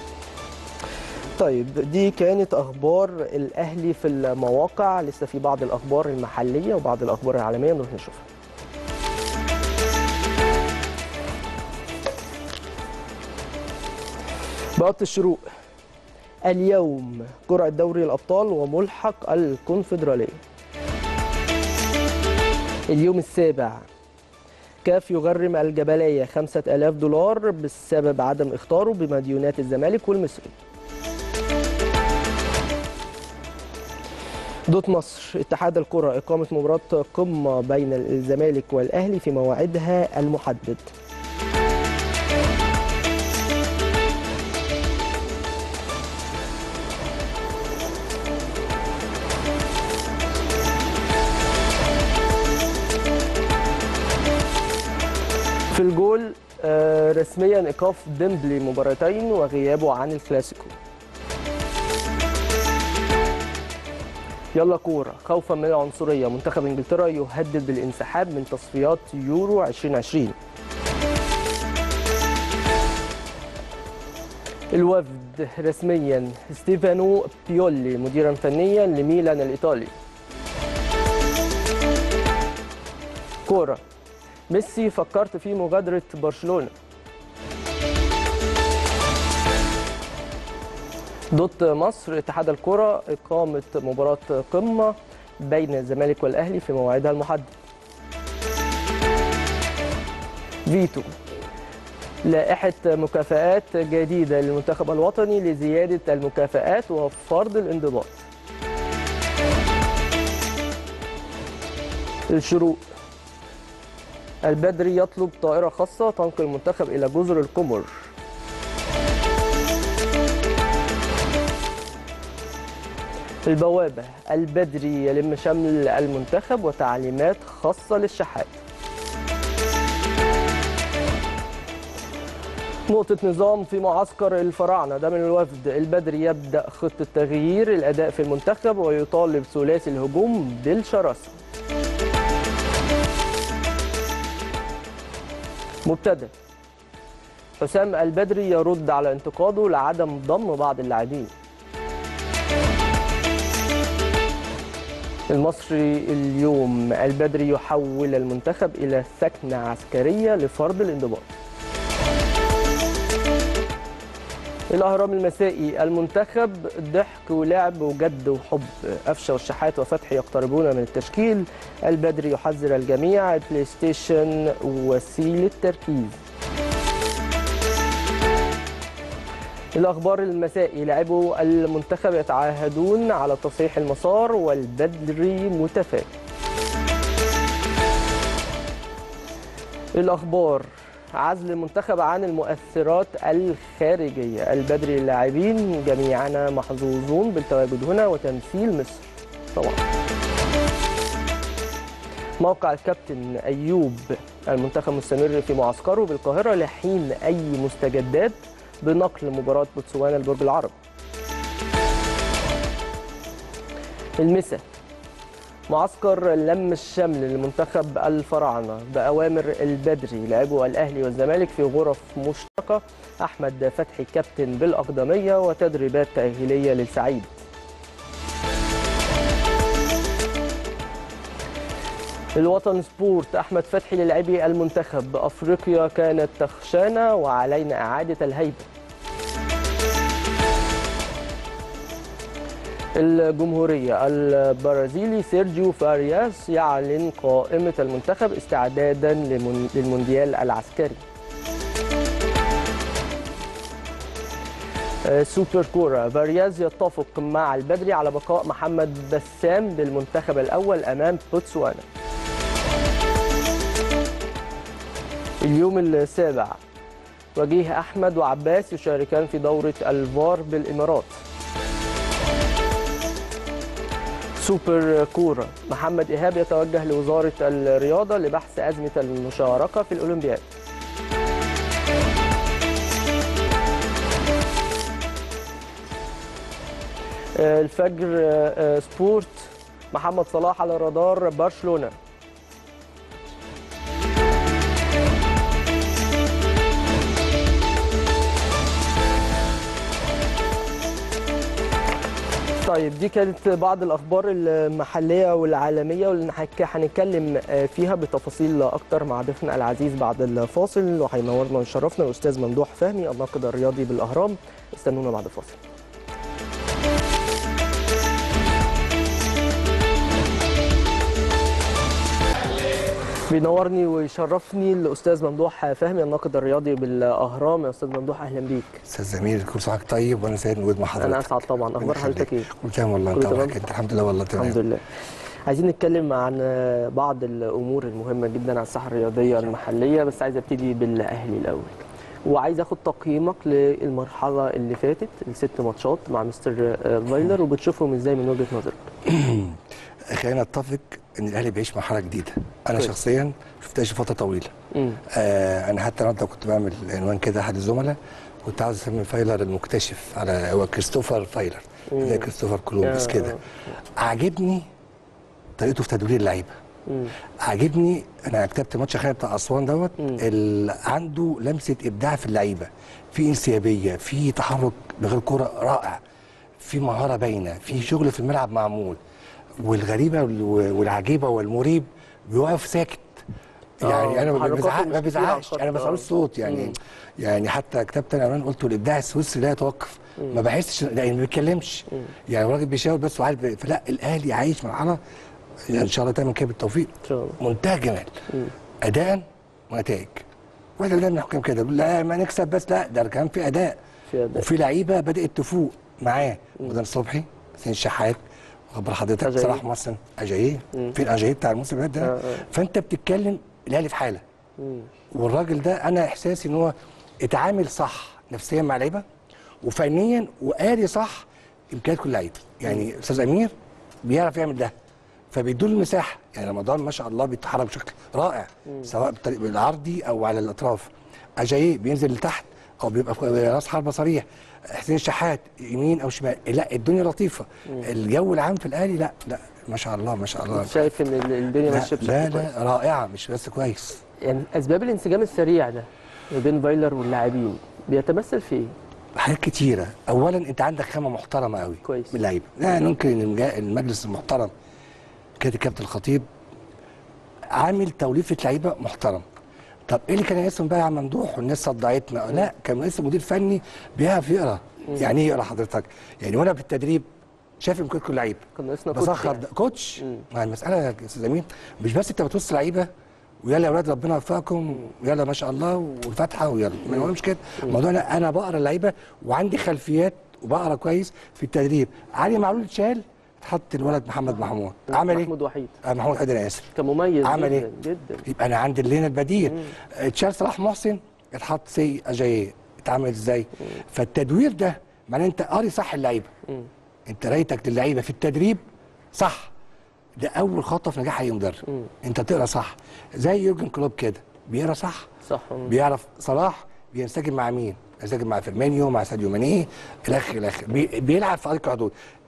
طيب دي كانت اخبار الاهلي في المواقع لسه في بعض الاخبار المحليه وبعض الاخبار العالميه نروح نشوفها بقى الشروق اليوم قرعه دوري الابطال وملحق الكونفدراليه اليوم السابع كاف يغرم الجبلية 5000 دولار بسبب عدم اختاره بمديونات الزمالك والمصري دوت مصر اتحاد الكرة إقامة مباراة قمة بين الزمالك والأهلي في موعدها المحدد في الجول آه، رسميا ايقاف ديمبلي مباراتين وغيابه عن الكلاسيكو يلا كوره خوفا من العنصريه منتخب انجلترا يهدد بالانسحاب من تصفيات يورو 2020 الوفد رسميا ستيفانو بيولي مديرا فنيا لميلان الايطالي كوره ميسي فكرت في مغادرة برشلونة دوت مصر اتحاد الكرة إقامة مباراة قمة بين الزمالك والأهلي في موعدها المحدد فيتو لائحة مكافآت جديدة للمنتخب الوطني لزيادة المكافآت وفرض الانضباط الشروق البدري يطلب طائرة خاصة تنقل المنتخب إلى جزر القمر البوابة البدري يلم شمل المنتخب وتعليمات خاصة للشحات نقطة نظام في معسكر الفراعنة ده من الوفد البدري يبدأ خطة تغيير الأداء في المنتخب ويطالب ثلاثي الهجوم بالشراسة مبتدأ حسام البدري يرد على انتقاده لعدم ضم بعض اللاعبين المصري اليوم البدري يحول المنتخب إلى ثكنة عسكرية لفرض الانضباط الأهرام المسائي المنتخب ضحك ولعب وجد وحب قفشه والشحات وفتحي يقتربون من التشكيل البدري يحذر الجميع البلاي ستيشن وسيلة تركيز الأخبار المسائي لاعبو المنتخب يتعاهدون على تصحيح المسار والبدري متفائل الأخبار عزل المنتخب عن المؤثرات الخارجية البدري اللاعبين جميعنا محظوظون بالتواجد هنا وتمثيل مصر طبعا موقع الكابتن أيوب المنتخب مستمر في معسكره بالقاهرة لحين أي مستجدات بنقل مباراة بوتسوانا لبرج العرب المسا معسكر لم الشمل لمنتخب الفراعنة بأوامر البدري لعبوا الأهلي والزمالك في غرف مشتركة أحمد فتحي كابتن بالأقدمية وتدريبات تأهيلية للسعيد الوطن سبورت أحمد فتحي للاعبي المنتخب أفريقيا كانت تخشانا وعلينا إعادة الهيبة الجمهورية البرازيلي سيرجيو فارياس يعلن قائمة المنتخب استعدادا لمن- للمونديال العسكري آه، سوبر كورة فارياز يتفق مع البدري على بقاء محمد بسام بالمنتخب الأول أمام بوتسوانا اليوم السابع وجيه أحمد وعباس يشاركان في دورة الفار بالإمارات سوبر كورة محمد إيهاب يتوجه لوزارة الرياضة لبحث أزمة المشاركة في الأولمبياد آه، الفجر آه، آه، سبورت محمد صلاح على رادار برشلونة طيب دي كانت بعض الاخبار المحليه والعالميه واللي هنك- هنتكلم آه، فيها بتفاصيل اكتر مع ضيفنا العزيز بعد الفاصل وهينورنا ويشرفنا الاستاذ ممدوح فهمي الناقد الرياضي بالاهرام استنونا بعد الفاصل بينورني ويشرفني الاستاذ ممدوح فهمي الناقد الرياضي بالاهرام يا استاذ ممدوح اهلا بيك استاذ زميل كل سنه وحضرتك طيب وانا سعيد موجود مع حضرتك انا اسعد طبعا اخبار ربنا حضرتك ايه يخليك. كل تمام والله كله انت تمام؟ أخبارك انت الحمد لله والله تمام الحمد لله عايزين نتكلم عن بعض الامور المهمه جدا على الساحه الرياضيه المحليه بس عايز ابتدي بالاهلي الاول وعايز اخد تقييمك للمرحله اللي فاتت الست ماتشات مع مستر فايلر وبتشوفهم ازاي من وجهه نظرك خلينا نتفق ان الاهلي بيعيش مرحله جديده انا كويس. شخصيا شفتهاش فتره طويله امم آه انا حتى النهارده كنت بعمل عنوان كده احد الزملاء كنت عاوز اسمي فايلر المكتشف على هو كريستوفر فايلر مم. زي كريستوفر كولومبس آه. كده عاجبني طريقته في تدوير اللعيبه امم عاجبني انا كتبت ماتش اخير بتاع اسوان دوت مم. ال- عنده لمسه ابداع في اللعيبه في انسيابيه في تحرك بغير كره رائع في مهاره باينه في شغل في الملعب معمول والغريبه وال- والعجيبه والمريب بيقف ساكت يعني آه، انا ما تحركاته بزعق مش ما كتير على بزعقش الخط، انا ما آه. بسمعوش صوت يعني مم. يعني حتى كتبت انا عنوان قلت الابداع السويسري لا يتوقف ما بحسش لان ما بيتكلمش مم. يعني الراجل بيشاور بس وعارف فلا الاهلي عايش مرحله يعني ان شاء الله دايما كده بالتوفيق ان شاء الله منتهى الجمال مم. اداء اداء ونتائج واحنا دايما الحكام كده يقول لا ما نكسب بس لا ده كان في اداء في اداء وفي لعيبه بدات تفوق معاه مدن صبحي حسين شحات خبر حضرتك أجاييه. صلاح محسن اجاييه مم. في الاجاييه بتاع الموسم اللي فات آه، ده آه. فانت بتتكلم الاهلي في حاله مم. والراجل ده انا احساسي ان هو اتعامل صح نفسيا مع لعيبه وفنيا وقاري صح امكانيات كل لعيب يعني استاذ امير بيعرف يعمل ده فبيدوا له المساحه يعني رمضان ما شاء الله بيتحرك بشكل رائع سواء بالطريق بالعرضي او على الاطراف اجاييه بينزل لتحت او بيبقى في راس حربه صريح حسين شحات يمين او شمال لا الدنيا لطيفه الجو العام في الاهلي لا لا ما شاء الله ما شاء الله شايف ان ال- الدنيا لا ماشيه بشكل لا, كويس لا رائعه مش بس كويس يعني اسباب الانسجام السريع ده ما بين فايلر واللاعبين بيتمثل في ايه؟ حاجات كتيرة أولا أنت عندك خامة محترمة قوي كويس. من اللعيبة لا ننكر إن المجا- المجلس المحترم كانت الكابتن الخطيب عامل توليفة لعيبة محترم طب ايه اللي كان اسمه بقى يا عم ممدوح والناس صدعتنا لا كان اسم مدير فني بيعرف يقرا يعني ايه يقرا حضرتك يعني وانا في التدريب شايف امكانيات كل لعيب كان ناقصنا كوتش بسخر يعني. ده كوتش مم. ما المساله يا استاذ امين مش بس انت بتبص لعيبه ويلا يا اولاد ربنا يوفقكم ويلا ما شاء الله والفاتحه ويلا ما هو مش كده الموضوع انا انا بقرا اللعيبه وعندي خلفيات وبقرا كويس في التدريب علي معلول اتشال اتحط الولد محمد محمود عمل ايه؟ محمود وحيد آه، محمود حيدر انا اسف كان مميز عمل جدا إيه؟ جدا يبقى انا عندي اللينا البديل اتشال صلاح محسن اتحط سي اجاييه اتعمل ازاي؟ فالتدوير ده معناه انت قاري صح اللعيبه مم. انت رايتك للعيبه في التدريب صح ده اول خطوه في نجاح اي مدرب مم. انت تقرا صح زي يورجن كلوب كده بيقرا صح صح مم. بيعرف صلاح بينسجم مع مين؟ بينسجم مع فيرمينيو مع ساديو ماني الاخ الاخ بي- بيلعب في ارض الحدود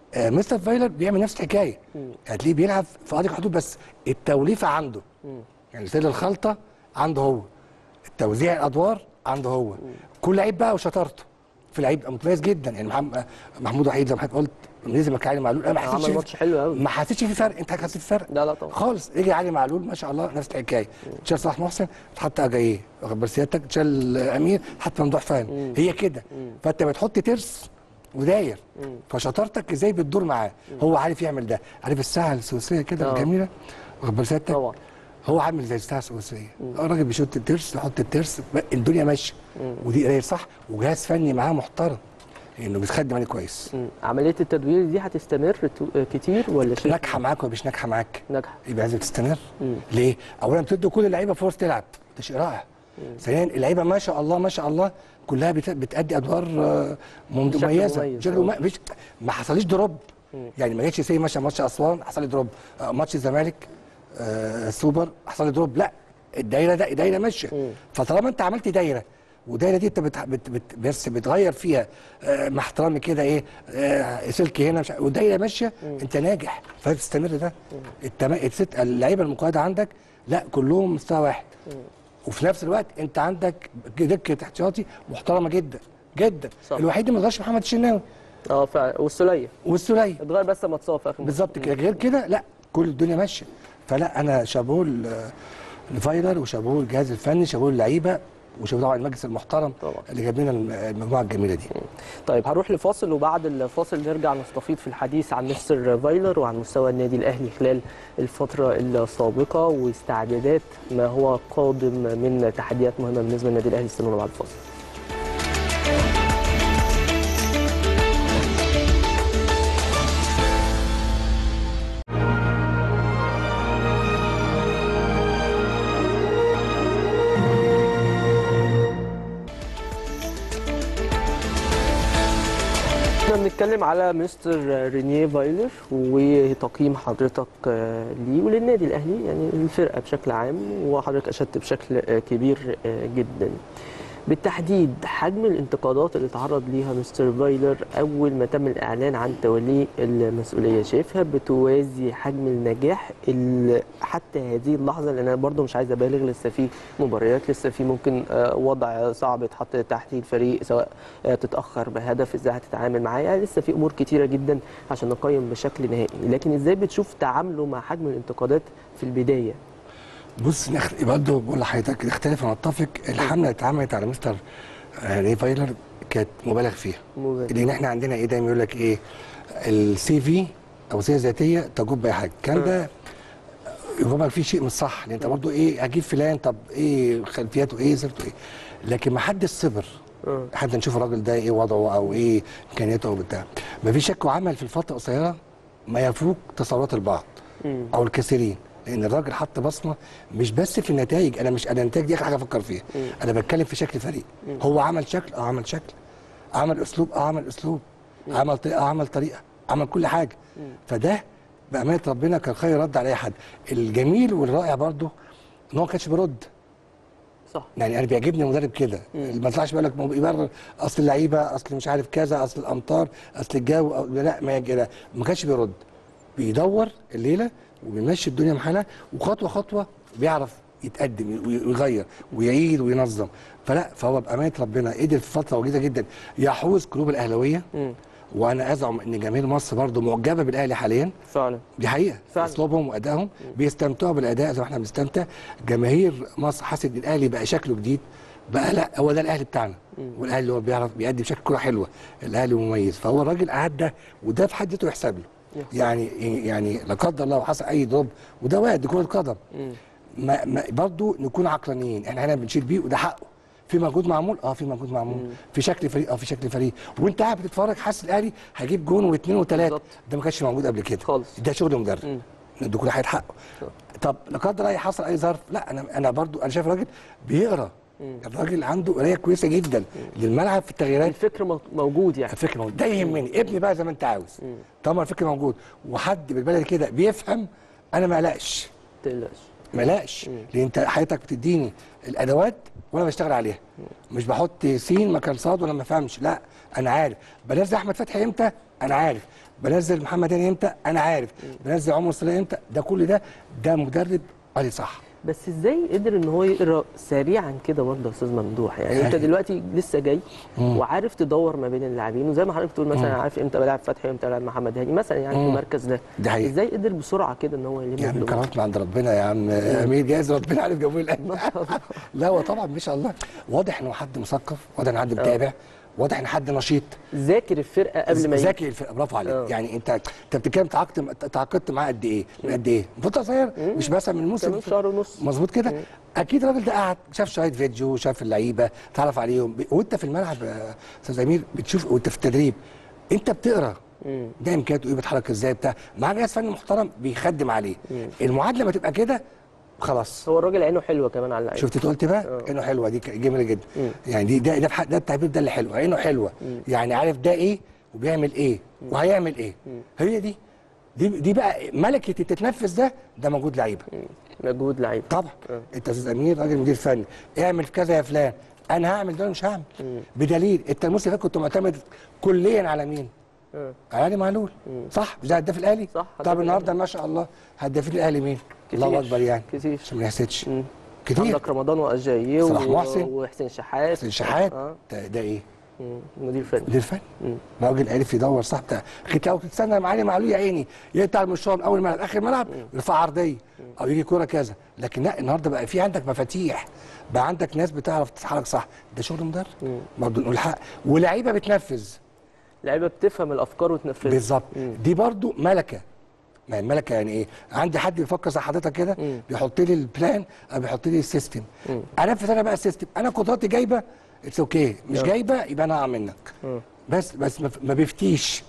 آه مستر فايلر بيعمل نفس الحكايه هتلاقيه بيلعب في قاضي حدود بس التوليفه عنده يعني سيل الخلطه عنده هو توزيع الادوار عنده هو كل لعيب بقى وشطارته في لعيب متميز جدا يعني محمد محمود وحيد زي ما حضرتك قلت نزل مكان علي معلول انا ما عمل حسيتش ماتش حلو قوي. ما حسيتش في فرق انت حسيت في فرق لا لا طبعا. خالص يجي علي معلول ما شاء الله نفس الحكايه تشال صلاح محسن تحط اجاييه واخد بال سيادتك تشال امير تحط ممدوح فهمي هي كده فانت بتحط ترس وداير فشطارتك ازاي بتدور معاه هو عارف يعمل ده عارف الساعه السويسريه كده آه. الجميله واخد بال سيادتك طبعا هو عامل زي الساعه السويسريه الراجل بيشوط الترس يحط الترس الدنيا ماشيه ودي قرايه صح وجهاز فني معاه محترم انه بيتخدم عليه كويس مم. عمليه التدوير دي هتستمر تو- كتير ولا شايف ناجحه معاك ولا مش ناجحه معاك ناجحه يبقى لازم تستمر ليه؟ اولا بتدوا كل اللعيبه فرص تلعب ده شيء رائع ثانيا اللعيبه ما شاء الله ما شاء الله كلها بت- بتأدي ادوار آه، مم- بشكل مميزه مميز. بشكل مم- مش ما حصليش دروب يعني ما جاتش زي ماتش ماتش اسوان حصل لي دروب آه، ماتش الزمالك آه، السوبر حصل لي دروب لا الدايره ده دايره ماشيه فطالما انت عملت دايره والدايره دي انت بت بت بت بس بتغير فيها آه، مع احترامي كده ايه آه، سلك هنا مش عارف- والدايره ماشيه انت ناجح فتستمر ده التما... الست اللعيبه المقاده عندك لا كلهم مستوى واحد وفي نفس الوقت انت عندك دكه احتياطي محترمه جدا جدا صح. الوحيد اللي ما اتغيرش محمد الشناوي اه فعلا والسوليه والسوليه اتغير بس لما اتصاب في اخر بالظبط كده غير كده لا كل الدنيا ماشيه فلا انا شابوه ل- لفايلر وشابوه الجهاز الفني شابوه اللعيبه وشابوه طبعا المجلس المحترم طبعا. اللي جاب لنا الم- المجموعه الجميله دي طيب هنروح لفاصل وبعد الفاصل نرجع نستفيض في الحديث عن مستر فايلر وعن مستوى النادي الاهلي خلال الفتره السابقه واستعدادات ما هو قادم من تحديات مهمه بالنسبه للنادي الاهلي استنونا بعد الفاصل احنا بنتكلم على مستر رينيه فايلر وتقييم حضرتك آه، ليه وللنادي الاهلي يعني الفرقه بشكل عام وحضرتك اشدت بشكل آه، كبير آه، جدا بالتحديد حجم الانتقادات اللي تعرض ليها مستر فايلر اول ما تم الاعلان عن توليه المسؤوليه شايفها بتوازي حجم النجاح اللي حتى هذه اللحظه لان انا برضو مش عايز ابالغ لسه في مباريات لسه في ممكن آه، وضع صعب يتحط تحت الفريق سواء آه، تتاخر بهدف ازاي هتتعامل معاه يعني لسه في امور كتيره جدا عشان نقيم بشكل نهائي لكن ازاي بتشوف تعامله مع حجم الانتقادات في البدايه بص نخ... برضه بقول لحضرتك نختلف ونتفق الحمله اللي اتعملت على مستر آه، ري فايلر كانت مبالغ فيها مبالغ. لان احنا عندنا ايه دايما يقول لك ايه السي في او سيره ذاتيه تجوب باي حاجه الكلام ده يبقى فيه شيء مش صح لان انت برضه ايه هجيب فلان طب ايه خلفياته ايه سيرته ايه لكن ما حدش صبر آه. حتى نشوف الراجل ده ايه وضعه او ايه امكانياته او بتاع ما فيش شك وعمل في الفتره القصيره ما يفوق تصورات البعض او الكثيرين لان الراجل حط بصمه مش بس في النتائج انا مش انا النتائج دي اخر حاجه افكر فيها انا بتكلم في شكل فريق هو عمل شكل اه عمل شكل عمل اسلوب اه عمل اسلوب عمل طريقه اه عمل طريقه عمل كل حاجه فده بامانه ربنا كان خير رد على اي حد الجميل والرائع برضه ان هو ما كانش بيرد صح يعني انا بيعجبني مدرب كده ما يطلعش بيقول لك ما هو يبرر اصل اللعيبه اصل مش عارف كذا اصل الامطار اصل الجو أو لا ما يجي لا ما كانش بيرد بيدور الليله وبيمشي الدنيا محالها وخطوه خطوه بيعرف يتقدم وي- ويغير ويعيد وينظم فلا فهو بامانه ربنا قدر في فتره وجيزه جدا يحوز قلوب الاهلاويه مم. وانا ازعم ان جماهير مصر برضه معجبه بالاهلي حاليا فعلا دي حقيقه فعلا. اسلوبهم وادائهم بيستمتعوا بالاداء زي ما احنا بنستمتع جماهير مصر حست ان الاهلي بقى شكله جديد بقى لا هو ده الاهلي بتاعنا والاهلي اللي هو بيعرف بيأدي بشكل كوره حلوه الاهلي مميز فهو الراجل قعد ده وده في حد ذاته يحسب له يحسب. يعني يعني لا قدر الله حصل اي ضرب وده وارد دي كره قدم ما ما برضه نكون عقلانيين احنا هنا بنشيل بيه وده حقه في مجهود معمول اه في مجهود معمول في شكل فريق اه في شكل فريق وانت قاعد بتتفرج حاسس الاهلي هجيب جون واثنين وثلاثه بالظبط. ده ما كانش موجود قبل كده خالص. ده شغل مدرب ده كل حاجه حقه طب لا قدر الله حصل اي ظرف لا انا انا برضو انا شايف الراجل بيقرا الراجل عنده قرايه كويسه جدا للملعب في التغييرات الفكر مو- موجود يعني الفكر موجود ده يهمني ابني بقى زي ما انت عاوز طالما الفكر موجود وحد بالبلد كده بيفهم انا ما اقلقش تقلقش ما اقلقش لان انت حضرتك بتديني الادوات وانا بشتغل عليها مش بحط سين مكان صاد ولا ما فهمش لا انا عارف بنزل احمد فتحي امتى انا عارف بنزل محمد هاني امتى انا عارف بنزل عمر صلاح امتى ده كل ده ده مدرب قال صح بس ازاي قدر ان هو يقرا سريعا كده برضه يا استاذ ممدوح يعني انت يعني- دلوقتي لسه جاي وعارف تدور ما بين اللاعبين وزي ما حضرتك بتقول مثلا عارف امتى بلعب فتحي وامتى بلعب محمد هاني مثلا يعني في مم. المركز ده ده حقيقي. ازاي قدر بسرعه كده ان هو يلم يا عم الأمور؟ كرامات من عند ربنا يا عم امير جاهز ربنا عارف جابوه الاهلي ما شاء الله لا هو طبعا ما شاء الله واضح انه حد مثقف واضح انه حد متابع واضح ان حد نشيط ذاكر الفرقه قبل ما يجي ذكي الفرقه برافو عليك آه. يعني انت انت بتتكلم تعاقدت تعاقدت معاه قد ايه؟ من قد ايه؟ فتره صغيره مش مثلا من الموسم كمان شهر ونص مظبوط كده اكيد الراجل ده قعد شاف شويه فيديو شاف اللعيبه تعرف عليهم ب- وانت في الملعب يا استاذ امير بتشوف وانت في التدريب انت بتقرا مم. ده امكانياته ايه بيتحرك ازاي بتاع مع جهاز فني محترم بيخدم عليه المعادله ما تبقى كده خلاص هو الراجل عينه حلوه كمان على اللعيبه شفت انت قلت بقى آه. عينه حلوه دي ك- جميله جدا مم. يعني دي ده ده, في حق- ده التعبير ده اللي حلو عينه حلوه يعني عارف ده ايه وبيعمل ايه وهيعمل ايه هي دي دي دي بقى ملكه التتنفس ده ده موجود لعيبه مجهود لعيبه طبعا آه. انت يا استاذ امير راجل مدير فني اعمل كذا يا فلان انا هعمل ده ولا مش هعمل بدليل انت الموسم ده كنت معتمد كليا على مين؟ آه. على علي معلول صح مش ده هداف الاهلي صح، هداف طب النهارده الأهلي. ما شاء الله هدافين الاهلي مين؟ كتير. الله اكبر يعني كتير عشان ما نحسدش مم. كتير عندك رمضان واجاييه صلاح محسن. وحسين شحات حسين شحات اه ده, ده ايه؟ مم. مدير فني مدير فني مم. راجل عرف يدور صح بتاع كنت لو تستنى معالي معلول يا عيني يقطع المشوار من اول ملعب اخر ملعب يرفع عرضيه او يجي كوره كذا لكن لا النهارده بقى في عندك مفاتيح بقى عندك ناس بتعرف تتحرك صح ده شغل مدرب مم. برضه نقول الحق ولاعيبه بتنفذ لعيبه بتفهم الافكار وتنفذها بالظبط مم. دي برضه ملكه ما هي الملكه يعني ايه عندي حد بيفكر زي حضرتك كده مم. بيحط لي البلان او بيحط لي السيستم مم. انفذ انا بقى السيستم انا قدراتي جايبه اتس اوكي مش آه. جايبه يبقى انا اقع منك مم. بس بس ما- ما بيفتيش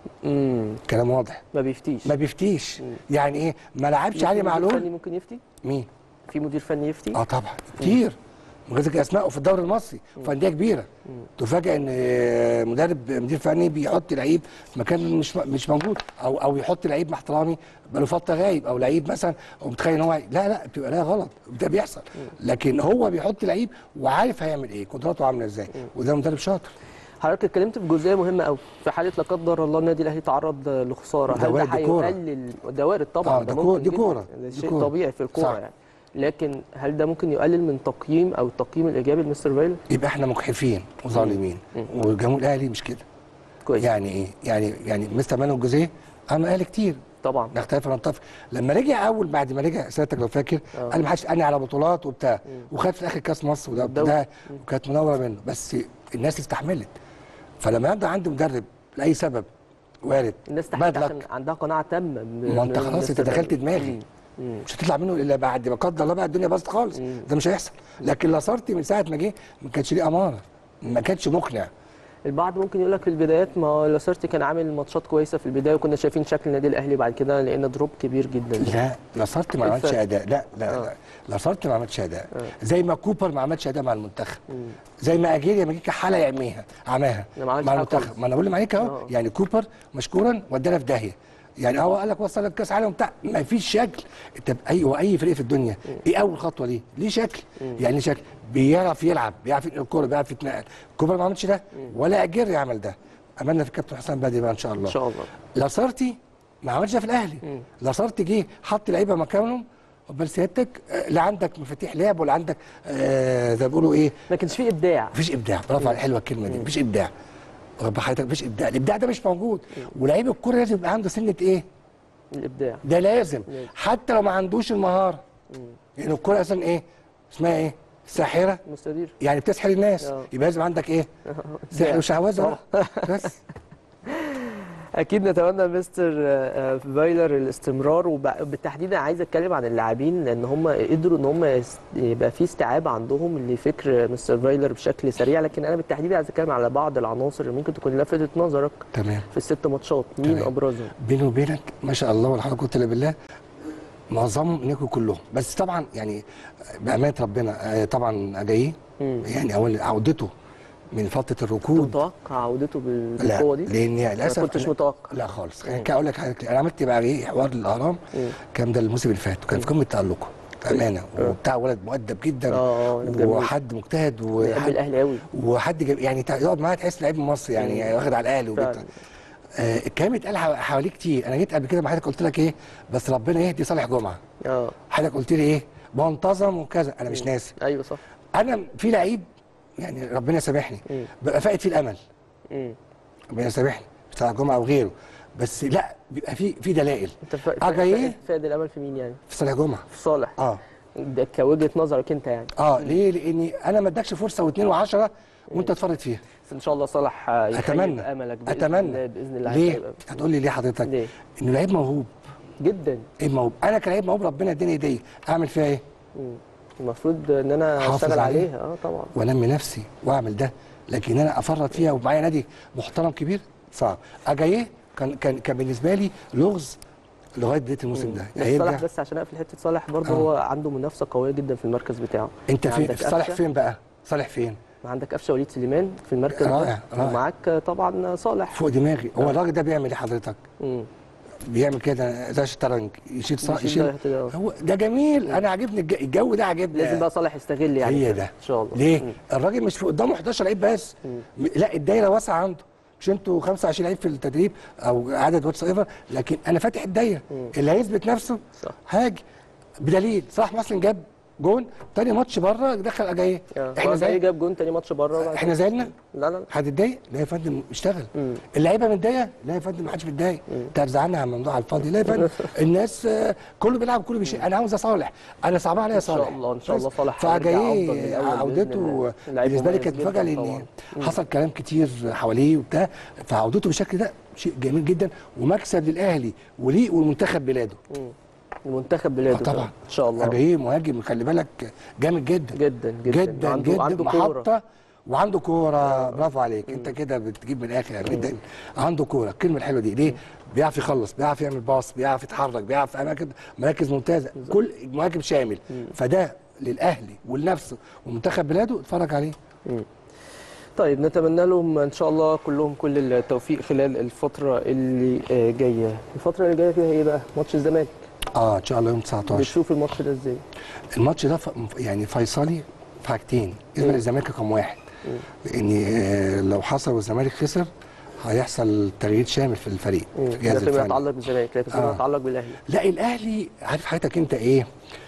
مم. كلام واضح ما بيفتيش ما بيفتيش يعني ايه ما لعبش في علي مدير فني معلول ممكن يفتي مين في مدير فني يفتي اه طبعا كتير من غير ذكر اسماء في الدوري المصري في انديه كبيره تفاجئ ان آه، مدرب مدير فني بيحط لعيب في مكان مش مش موجود او او يحط لعيب مع احترامي بقاله فتره غايب او لعيب مثلا او متخيل ان هو لا لا بتبقى لا غلط ده بيحصل لكن هو بيحط لعيب وعارف هيعمل ايه قدراته عامله ازاي وده مدرب شاطر حضرتك اتكلمت في جزئيه مهمه قوي في حاله لا قدر الله النادي الاهلي تعرض لخساره ده هل وارد، ده دي كورة. هيقلل ده وارد طبعا آه، ده ممكن كورة، دي جداً. كورة، ده دي شيء كورة. طبيعي في الكوره صح. يعني لكن هل ده ممكن يقلل من تقييم او التقييم الايجابي لمستر فايلر يبقى احنا مجحفين وظالمين والجمهور الاهلي مش كده كويس يعني ايه يعني يعني مستر مانو الجوزيه انا اهلي كتير طبعا نختلف ونتفق لما رجع اول بعد ما رجع سيادتك لو فاكر آه. قال ما حدش قالني على بطولات وبتاع وخد في الاخر كاس مصر وده والدوري. ده وكانت منوره منه بس الناس استحملت فلما يبقى عندي مدرب لاي سبب وارد الناس bad تحت luck. عشان عندها قناعه تامه ب- ما انت من خلاص انت مستر دخلت فايلر. دماغي مم. مم. مش هتطلع منه الا بعد ما قدر الله بقى الدنيا باظت خالص ده مش هيحصل لكن لاسارتي من ساعه ما جه ما كانش ليه اماره ما كانش مقنع البعض ممكن يقول لك في البدايات ما لاسارتي كان عامل ماتشات كويسه في البدايه وكنا شايفين شكل النادي الاهلي بعد كده لقينا دروب كبير جدا لا لاسارتي ما عملش الفرق. اداء لا لا آه. لا لاسارتي ما عملش اداء زي ما كوبر ما عملش اداء مع المنتخب زي ما اجيريا ما جه حاله يعميها عماها ما عملش مع حاجة المنتخب خالص. ما انا بقول عليك اهو آه. يعني كوبر مشكورا ودانا في داهيه يعني هو قال لك وصل لك كاس عالم بتاع ما فيش شكل انت اي واي فريق في الدنيا ايه اول خطوه ليه؟ ليه شكل يعني ليه شكل بيعرف يلعب بيعرف ينقل الكوره بيعرف يتنقل كوبر ما عملش ده ولا اجيريا عمل ده املنا في الكابتن حسام بدري بقى ان شاء الله ان شاء الله لاسارتي ما عملش ده في الاهلي لاسارتي جه حط لعيبه مكانهم بل سيادتك آه، لا عندك مفاتيح لعب ولا عندك آه زي ما بيقولوا ايه ما كانش فيه ابداع مفيش ابداع برافو على حلوه الكلمه دي مفيش ابداع رب حضرتك مفيش ابداع الابداع ده مش موجود ولعيب الكوره لازم يبقى عنده سنه ايه الابداع ده لازم لازم. حتى لو ما عندوش المهاره لان الكوره اصلا ايه اسمها ايه ساحره مستدير يعني بتسحر الناس آه. يبقى لازم عندك ايه سحر وشعوذه بقى. بس اكيد نتمنى مستر آه، فايلر الاستمرار وبالتحديد انا عايز اتكلم عن اللاعبين لان هم قدروا ان هم يس- يبقى في استيعاب عندهم لفكر مستر فايلر بشكل سريع لكن انا بالتحديد عايز اتكلم على بعض العناصر اللي ممكن تكون لفتت نظرك تمام في الست ماتشات مين تمام. ابرزهم بيني وبينك ما شاء الله ولا حول ولا قوه الا بالله معظمهم نيكو كلهم بس طبعا يعني بامانه ربنا آه، طبعا اجاييه مم. يعني اول عودته من فتره الركود متوقع عودته بال- لا بالقوه دي لان للاسف ما كنتش أنا- متوقع لا خالص خليني اقول لك حاجه انا عملت بقى ايه حوار الاهرام مم. كان ده الموسم اللي فات وكان في قمه تالقه بامانه آه. وبتاع ولد مؤدب جدا آه، آه، جميل. وحد مجتهد بيحب وحد الاهلي قوي وحد جاب يعني تع- يقعد معاه تحس لعيب مصري يعني واخد على الاهلي وبتاع فعلا. آه الكلام اتقال حوا- حواليه كتير انا جيت قبل كده مع حضرتك قلت لك ايه بس ربنا يهدي صالح جمعه اه حضرتك قلت لي ايه منتظم وكذا انا مش ناسي ايوه صح انا في لعيب يعني ربنا يسامحني مم. ببقى فاقد فيه الامل مم. ربنا يسامحني بتاع جمعه وغيره بس لا بيبقى في في دلائل انت فا- اه فا- جاي فا- فاقد الامل في مين يعني؟ في صالح جمعه في صالح اه ده كوجهه نظرك انت يعني اه ليه لاني انا ما ادكش فرصه واثنين وعشرة وانت اتفرج فيها بس ان شاء الله صالح آه، يخيب اتمنى املك بإذن اتمنى الله باذن الله ليه هيبقى هتقول لي ليه حضرتك ليه؟ انه لعيب موهوب جدا ايه موهوب انا كلاعب موهوب ربنا اداني هديه اعمل فيها ايه مم. المفروض ان انا حافظ اشتغل عليه. عليها اه طبعا وانمي نفسي واعمل ده لكن انا افرط فيها ومعايا نادي محترم كبير صعب اجاييه كان كان كان بالنسبه لي لغز لغايه بدايه الموسم ده بس هيرجع صالح بس عشان اقفل حته صالح برضه آه. هو عنده منافسه قويه جدا في المركز بتاعه انت يعني فين عندك صالح قفشة، فين بقى صالح فين عندك قفشه وليد سليمان في المركز رائع، ده رائع. ومعاك طبعا صالح فوق دماغي هو الراجل ده بيعمل ايه حضرتك مم. بيعمل كده زي الشطرنج يشيل صا... يشيل يشيل ده كده، آه. هو ده جميل انا عاجبني الج- الجو ده عاجبني لازم بقى صالح يستغل يعني هي كده. ده ان شاء الله ليه مم. الراجل مش في قدامه 11 لعيب بس م- لا الدايره واسعه عنده مش انتوا 25 لعيب في التدريب او عدد واتس ايفر لكن انا فاتح الدايره اللي هيثبت نفسه صح. هاجي بدليل صلاح مثلا جاب جون تاني ماتش بره دخل اجايه آه. احنا هو زي زي جاب جون تاني ماتش بره وبعد احنا كده- زعلنا لا لا لا هتتضايق لا يا فندم اشتغل مم. اللعيبه متضايقه لا يا فندم ما حدش متضايق انت هتزعلنا على الموضوع على الفاضي لا يا فندم الناس آه، كله بيلعب كله بيشيل انا عاوز اصالح انا صعبان عليا إن شاء صالح الله- إن شاء الله صالح هيرجع فجاي أفضل من الأول بإذن عودته الله. لعيب بالنسبه لي مميز كانت جداً مفاجاه لان طبعاً. حصل كلام كتير حواليه وبتاع فعودته بالشكل ده شيء جميل جدا ومكسب للاهلي وليه والمنتخب بلاده مم. المنتخب بلاده آه طبعا ان شاء الله اجاييه مهاجم خلي بالك جامد جدا جدا جدا جدا عنده جدا عنده كوره محطه وعنده كوره برافو عليك انت كده بتجيب من الاخر يعني جدا عنده كوره الكلمه الحلوه دي ليه بيعرف يخلص بيعرف يعمل باص بيعرف يتحرك بيعرف في اماكن مراكز ممتازه كل مهاجم شامل فده للاهلي ولنفسه ومنتخب بلاده اتفرج عليه طيب نتمنى لهم ان شاء الله كلهم كل التوفيق خلال الفتره اللي آه، جايه الفتره اللي جايه فيها ايه بقى ماتش الزمالك اه ان شاء الله يوم 19 بتشوف الماتش ده ازاي الماتش ده ف... يعني فيصلي في حاجتين بالنسبه للزمالك رقم واحد لان آه، لو حصل والزمالك خسر هيحصل تغيير شامل في الفريق في ده الجهاز فيما الفني يتعلق بالزمالك لكن فيما آه. يتعلق بالاهلي لا الاهلي عارف حضرتك انت ايه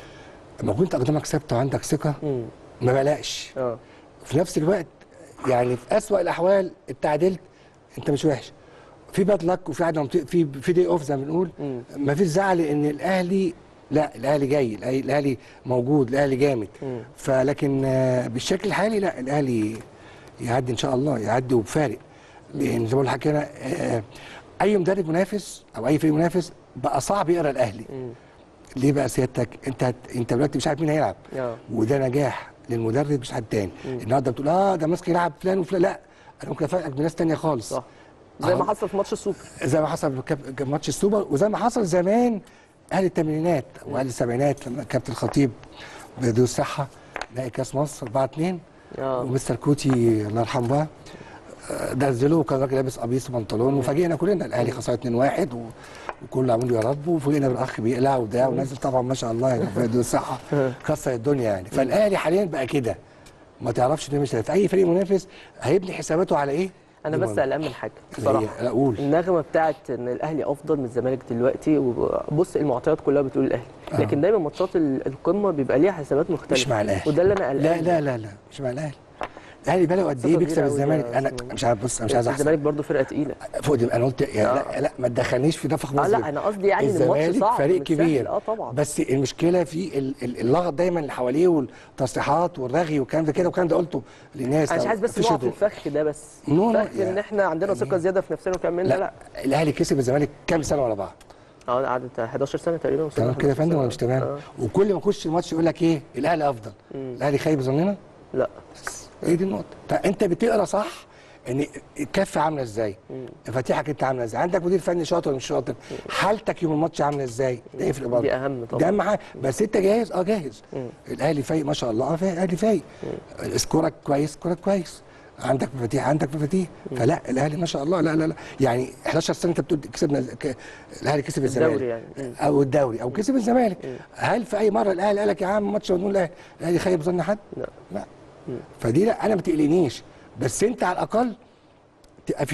لما كنت قدامك ثابته وعندك ثقه مم. ما بلاش اه في نفس الوقت يعني في اسوأ الاحوال اتعادلت انت مش وحش في باد لك وفي عدم في في دي اوف زي ما بنقول مم. ما فيش زعل ان الاهلي لا الاهلي جاي الأهلي- الاهلي موجود الاهلي جامد مم. فلكن آه، بالشكل الحالي لا الاهلي يعدي ان شاء الله يعدي وبفارق لان زي ما بقول لحضرتك هنا آه، اي مدرب منافس او اي فريق منافس بقى صعب يقرا الاهلي مم. ليه بقى سيادتك انت هت... انت دلوقتي مش عارف مين هيلعب اه وده نجاح للمدرب مش حد تاني النهارده بتقول اه ده ماسك يلعب فلان وفلان لا انا ممكن افاجئك بناس تانية خالص صح زي ما أهو. حصل في ماتش السوبر زي ما حصل في كاب- كاب ماتش السوبر وزي ما حصل زمان اهل الثمانينات واهل السبعينات لما كابتن الخطيب بدون الصحه نهائي كاس مصر 4 2 اه ومستر كوتي الله يرحمه بقى آه، نزلوه وكان راجل لابس قميص وبنطلون وفاجئنا كلنا الاهلي خسر 2 1 و... وكله عمال يا رب وفوجئنا بالاخ بيقلع وده ونازل طبعا ما شاء الله يعني بدون الصحه كسر الدنيا يعني فالاهلي حاليا بقى كده ما تعرفش ده مش في اي فريق منافس هيبني حساباته على ايه؟ انا دي بس مهمة. قلقان من حاجه هي- بصراحه لا قول النغمه بتاعت ان الاهلي افضل من الزمالك دلوقتي وبص المعطيات كلها بتقول الاهلي آه. لكن دايما ماتشات ال- القمه بيبقى ليها حسابات مختلفه مش مع الأهلي. وده اللي انا قلقان لا لا لا لا مش مع الاهلي الاهلي بقاله قد ايه ثقة بيكسب كبيرة أوي الزمالك يا انا سليمان. مش عارف بص انا مش عايز احسن الزمالك برضه فرقه تقيله فوق دي انا قلت يا لا لا ما تدخلنيش في نفخ اه مصر لا انا قصدي يعني ان الماتش الزمالك صعب فريق مش سهل. كبير اه طبعا بس المشكله في ال- ال- اللغط دايما اللي حواليه والتصريحات والرغي والكلام ده كده والكلام ده قلته للناس انا مش أو عايز بس مفيش نقع في هدوء. الفخ ده بس نو، نو، فخ ان يعني- احنا عندنا ثقه زياده في نفسنا وكمان لا لا لا الاهلي كسب الزمالك كام سنه ورا بعض اه قعدت 11 سنه تقريبا وصلنا تمام كده يا 11 فندم سنة. ولا مش تمام آه. وكل ما يخش الماتش يقول لك ايه الاهلي افضل الاهلي خايب ظننا لا هي دي النقطة فأنت بتقرا صح ان الكفة عاملة ازاي مفاتيحك انت عاملة ازاي عندك مدير فني شاطر ولا مش شاطر حالتك يوم الماتش عاملة ازاي ده يفرق برضه دي اهم طبعا ده اهم حاجة بس انت جاهز اه جاهز الاهلي فايق ما شاء الله اه فايق الاهلي فايق سكورك كويس سكورك كويس عندك مفاتيح عندك مفاتيح فلا الاهلي ما شاء الله لا لا لا يعني 11 سنه انت بتقول كسبنا ك- الاهلي كسب الزمالك الدوري يعني. مم. او الدوري او كسب الزمالك هل في اي مره الاهلي قال لك يا عم ماتش ونقول الاهلي الاهلي خايب ظن حد؟ لا لا فدي لا انا ما تقلقنيش بس انت على الاقل تبقى في يومك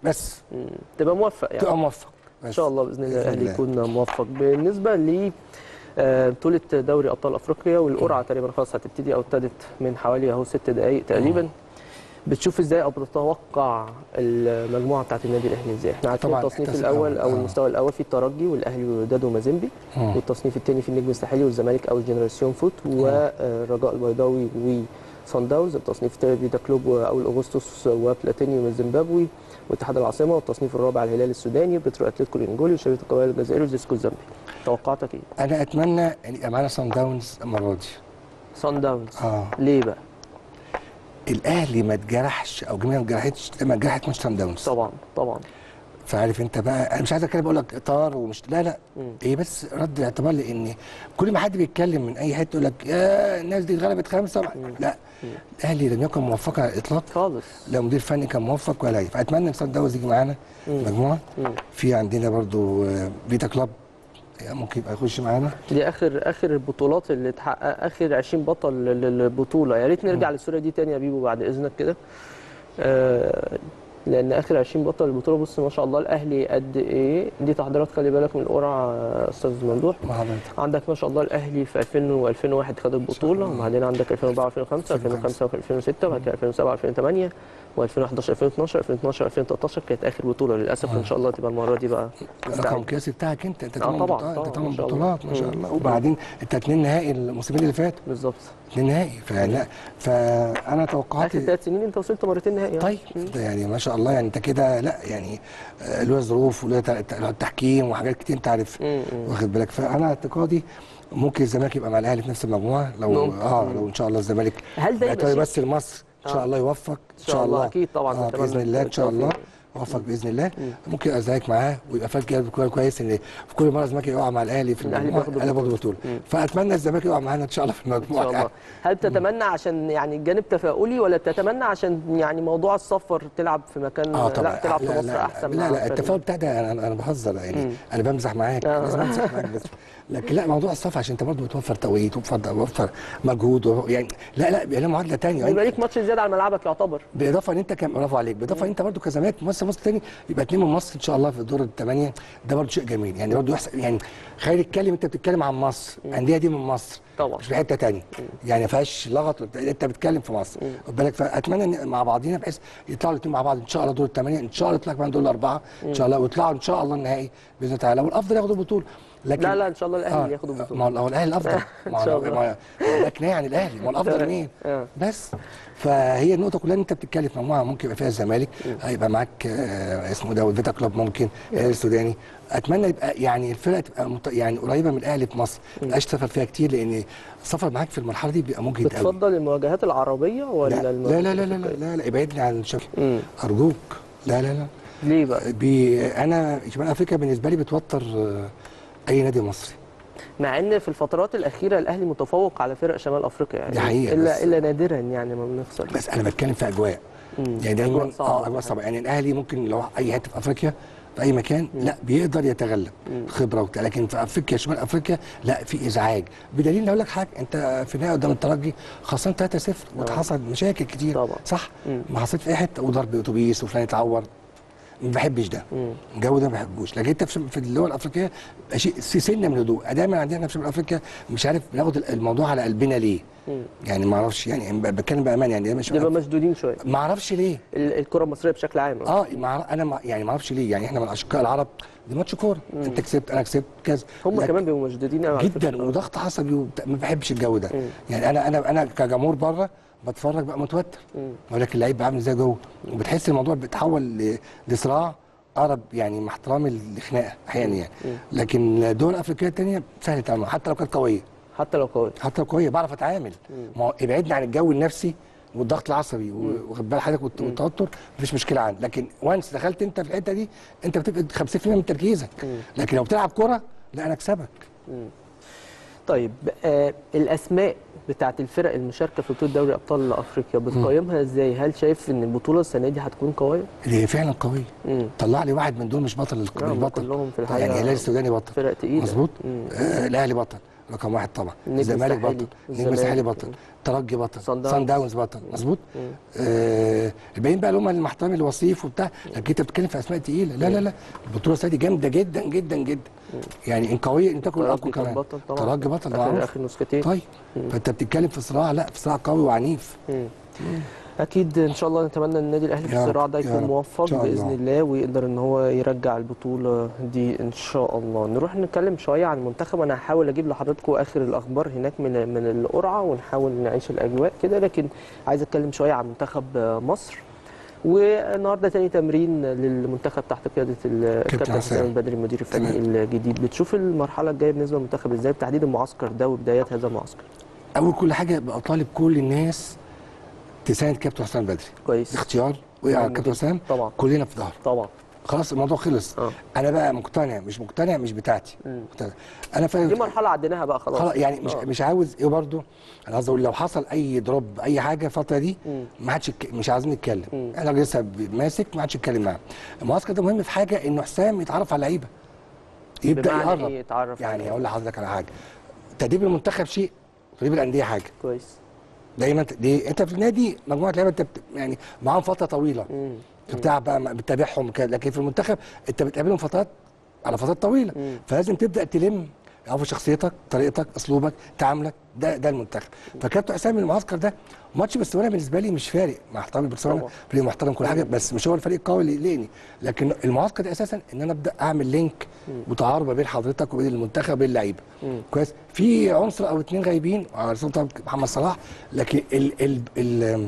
بس مم. تبقى موفق يعني تبقى موفق ان شاء الله باذن الله بإذن الاهلي الله. يكون موفق بالنسبه ل آه، بطولة دوري أبطال أفريقيا والقرعة تقريبا خلاص هتبتدي أو ابتدت من حوالي أهو ست دقايق تقريبا بتشوف ازاي او بتتوقع المجموعه بتاعت النادي الاهلي ازاي؟ احنا عارفين طبعاً التصنيف التص- الاول او آه. المستوى الاول في الترجي والاهلي ووداد ومازيمبي مم. والتصنيف الثاني في النجم الساحلي والزمالك او الجنراسيون فوت والرجاء البيضاوي وصن داونز التصنيف الثالث فيتا كلوب او الاغسطس وبلاتينيوم الزيمبابوي واتحاد العاصمه والتصنيف الرابع الهلال السوداني بترو اتلتيكو الانجولي وشبيبه القبائل الجزائري وزيسكو الزامبي توقعاتك ايه؟ انا اتمنى ان يبقى معانا صن داونز المره دي صن داونز اه ليه بقى؟ الاهلي ما اتجرحش او جميع ما اتجرحتش لما اتجرحت ماتش صن داونز طبعا طبعا فعارف انت بقى انا مش عايز اتكلم اقول لك اطار ومش لا لا مم. ايه بس رد اعتبار لان كل ما حد بيتكلم من اي حته يقول لك يا الناس دي اتغلبت خمسه لا الاهلي لم يكن موفقا على الاطلاق خالص لا مدير فني كان موفق ولا اي فاتمنى ان صن داونز يجي معانا مم. مجموعه مم. في عندنا برضو آه، فيتا كلاب ممكن يبقى يخش معانا دي اخر اخر البطولات اللي اتحقق اخر 20 بطل للبطوله يا ريت نرجع للصوره دي تاني يا بيبو بعد اذنك كده آه لان اخر 20 بطل للبطوله بص ما شاء الله الاهلي قد ايه دي تحضيرات خلي بالك من القرعه يا استاذ ممدوح مع حضرتك عندك ما شاء الله الاهلي في 2000 و2001 خد البطوله وبعدين عندك 2004 و2005 2005 و2006 وبعد كده 2007 و2008 و2011 2012 2012 2013 كانت اخر بطوله للاسف وان شاء الله تبقى المره دي بقى رقم نستعد. قياسي بتاعك انت انت آه تمام طبعاً، بطولات طبعاً، انت تمام ما شاء الله. بطولات ما شاء مم. الله وبعدين انت اتنين نهائي الموسمين اللي فاتوا بالظبط اتنين نهائي فلا فانا اخر توقعاتي ثلاث سنين انت وصلت مرتين نهائي طيب ده يعني ما شاء الله يعني انت كده لا يعني آه، له ظروف وله ت- ت- التحكيم وحاجات كتير انت عارف مم. مم. واخد بالك فانا اعتقادي ممكن الزمالك يبقى مع الاهلي في نفس المجموعه لو ممكن. اه لو ان شاء الله الزمالك هل ده يبقى بقى شيء- يمثل مصر ان شاء آه. الله يوفق ان شاء الله اكيد طبعا آه نتمنى باذن الله ان شاء الله التوفيق. يوفق باذن الله ممكن يبقى الزمالك معاه ويبقى فات كده كويس- كويس ان في كل مره الزمالك يقع مع الاهلي في الأهلي المجموعه بياخد انا باخد البطولة. بطوله فاتمنى الزمالك يقع معانا ان شاء الله في ان المجموعه شاء الله هل تتمنى عشان يعني الجانب تفاؤلي ولا تتمنى عشان يعني موضوع السفر تلعب في مكان اه طبعا لا تلعب في لا مصر لا احسن لا مع لا فريق؟ التفاؤل بتاع ده انا انا بهزر يعني مم. انا بمزح معاك آه. لازم امزح معاك بس لكن لا موضوع السفر عشان انت برضه بتوفر توقيت وتوفر مجهود و- يعني لا لا بيبقى له معادله ثانيه يبقى ليك ماتش زياده على ملعبك يعتبر بالاضافه ان انت كم برافو عليك بالاضافه ان انت برضه كزمالك ممثل مصر تاني يبقى اتنين من مصر ان شاء الله في دور الثمانيه ده برضه شيء جميل يعني برضه يحسن يعني خلينا نتكلم انت بتتكلم عن مصر الانديه دي من مصر طبعا. مش في حته تانيه يعني ما فيهاش لغط ولا بتاع، انت بتتكلم في مصر خد بالك فاتمنى ان مع بعضينا بحيث يطلعوا الاثنين مع بعض ان شاء الله دور الثمانيه ان شاء الله يطلع كمان دور الاربعه ان شاء الله ويطلعوا ان شاء الله النهائي باذن الله تعالى والافضل ياخدوا البطوله لكن لا لا ان شاء الله الاهلي آه، اللي ياخد ما البطوله هو هو الاهلي الافضل إن ما هو- شاء الله. ما هو- ده كنايه عن الاهلي ما هو الافضل تمام. مين آه. بس فهي النقطه كلها ان انت بتتكلم في مجموعه ممكن يبقى فيها الزمالك هيبقى معاك آه، اسمه ده فيتا كلوب ممكن الهلال السوداني اتمنى يبقى يعني الفرقه تبقى مت... يعني قريبه من الاهلي في مصر ما تبقاش تسافر فيها كتير لان السفر معاك في المرحله دي بيبقى ممكن قوي بتفضل المواجهات العربيه ولا لا المواجهات لا لا لا لا, الأفريقية؟ لا, لا ابعدني عن الشكل مم. ارجوك لا لا لا ليه بقى بي انا شمال افريقيا بالنسبه لي بتوتر آه، اي نادي مصري مع ان في الفترات الاخيره الاهلي متفوق على فرق شمال افريقيا يعني دي حقيقة، الا بس- الا نادرا يعني ما بنخسر بس انا بتكلم في اجواء مم. يعني دايما أجواء صعبة. اه اجواء صعبه يعني الاهلي ممكن لو اي حته في افريقيا في اي مكان لا بيقدر يتغلب خبره وبتاع لكن في افريقيا شمال افريقيا لا في ازعاج بدليل اقول لك حاجه انت في النهائي قدام الترجي خسران 3-0 واتحصل مشاكل كتير طبعا. صح مم. ما حصلت في اي حته وضرب اتوبيس وفلان اتعور ما بحبش ده مم. الجو ده ما بحبوش لكن انت في شم- في الدول الافريقيه بقى شيء في سنه من الهدوء دايما عندنا في شمال افريقيا مش عارف بناخد الموضوع على قلبنا ليه مم. يعني ما اعرفش يعني ب- بتكلم بامان يعني ده مش نبقى مشدودين شويه ما اعرفش ليه ال- الكره المصريه بشكل عام اه مع انا ما يعني ما اعرفش ليه يعني احنا من اشقاء العرب دي ماتش كوره انت كسبت انا كسبت كذا هم لكن- كمان بيبقوا مشدودين قوي على جدا فكرة. وضغط عصبي وبتاع، ما بحبش الجو ده يعني انا انا انا كجمهور بره بتفرج بقى متوتر ولكن اللعيب بقى عامل ازاي جوه وبتحس الموضوع بيتحول ل- لصراع اقرب يعني مع احترامي لخناقه احيانا يعني لكن الدول الافريقيه الثانيه سهل التعامل حتى لو كانت قويه حتى لو قوي حتى لو قويه بعرف اتعامل ما هو ابعدني عن الجو النفسي والضغط العصبي و- واخد بال حضرتك والت- والتوتر مفيش مشكله عندي لكن وانس دخلت انت في الحته دي انت بتبقى 50% من تركيزك لكن لو بتلعب كره لا انا اكسبك طيب آه الاسماء بتاعت الفرق المشاركه في بطوله دوري ابطال افريقيا بتقيمها ازاي هل شايف ان البطوله السنه دي هتكون قويه اللي هي فعلا قويه مم. طلع لي واحد من دول مش بطل لا، مش هم بطل كلهم في الحقيقة يعني الهلال السوداني بطل فرق تقيله مظبوط مم. آه الاهلي بطل رقم واحد طبعا النجم الزمالك الساحلي. بطل النجم الزمالك. الساحلي بطل ترجي بطل صن داونز. صن داونز بطل مظبوط مم. آه الباقيين بقى اللي هم المحترم الوصيف وبتاع لكن انت بتتكلم في اسماء تقيله لا لا لا البطوله السنه دي جامده جدا جدا جدا يعني ان قويه ان تكون ترجي اقوى كان كمان بطل طبعا ترجي بطل ده اخر معروف اخر نسختين طيب فانت بتتكلم في صراع لا في صراع قوي وعنيف مم. اكيد ان شاء الله نتمنى ان النادي الاهلي في يا رب، الصراع ده يا يكون رب. موفق إن شاء باذن الله. الله ويقدر ان هو يرجع البطوله دي ان شاء الله نروح نتكلم شويه عن المنتخب انا هحاول اجيب لحضراتكم اخر الاخبار هناك من من القرعه ونحاول نعيش الاجواء كده لكن عايز اتكلم شويه عن منتخب مصر والنهارده تاني تمرين للمنتخب تحت قياده الكابتن حسام. حسام البدري المدير الفني تمام. الجديد بتشوف المرحله الجايه بالنسبه للمنتخب ازاي بتحديد المعسكر ده وبدايات هذا المعسكر اول كل حاجه بقى طالب كل الناس تساند كابتن حسام البدري كويس اختيار وقع على كابتن حسام طبعا كلنا في ظهره طبعا خلاص الموضوع خلص اه انا بقى مقتنع مش مقتنع مش بتاعتي مم. مقتنع. انا فاهم دي مرحله عديناها بقى خلاص خلاص يعني مش آه. مش عاوز ايه برضو انا عاوز اقول لو حصل اي دروب اي حاجه الفتره دي مم. ما حدش يتك- مش عايزين نتكلم مم. انا لسه ب- ماسك ما حدش يتكلم معاه المعسكر ده مهم في حاجه انه حسام يتعرف على لعيبه يبدا بمعنى يقرب ايه يتعرف يعني عليه؟ اقول لحضرتك على حاجه تدريب المنتخب شيء تدريب الانديه حاجه كويس دايما ت- ليه انت في النادي مجموعه لعيبه انت بت- يعني معاهم فتره طويله مم. بتاع بقى بتتابعهم كده لكن في المنتخب انت بتقابلهم فترات على فترات طويله مم. فلازم تبدا تلم يعرفوا شخصيتك طريقتك اسلوبك تعاملك ده ده المنتخب فكابتن حسام المعسكر ده ماتش برشلونه بالنسبه لي مش فارق مع احترامي برشلونه طبعا. فريق محترم كل حاجه بس مش هو الفريق القوي اللي يقلقني لكن المعسكر ده اساسا ان انا ابدا اعمل لينك وتعارض ما بين حضرتك وبين المنتخب وبين اللعيبه مم. كويس في عنصر او اتنين غايبين على رسول طبعا محمد صلاح لكن ال ال ال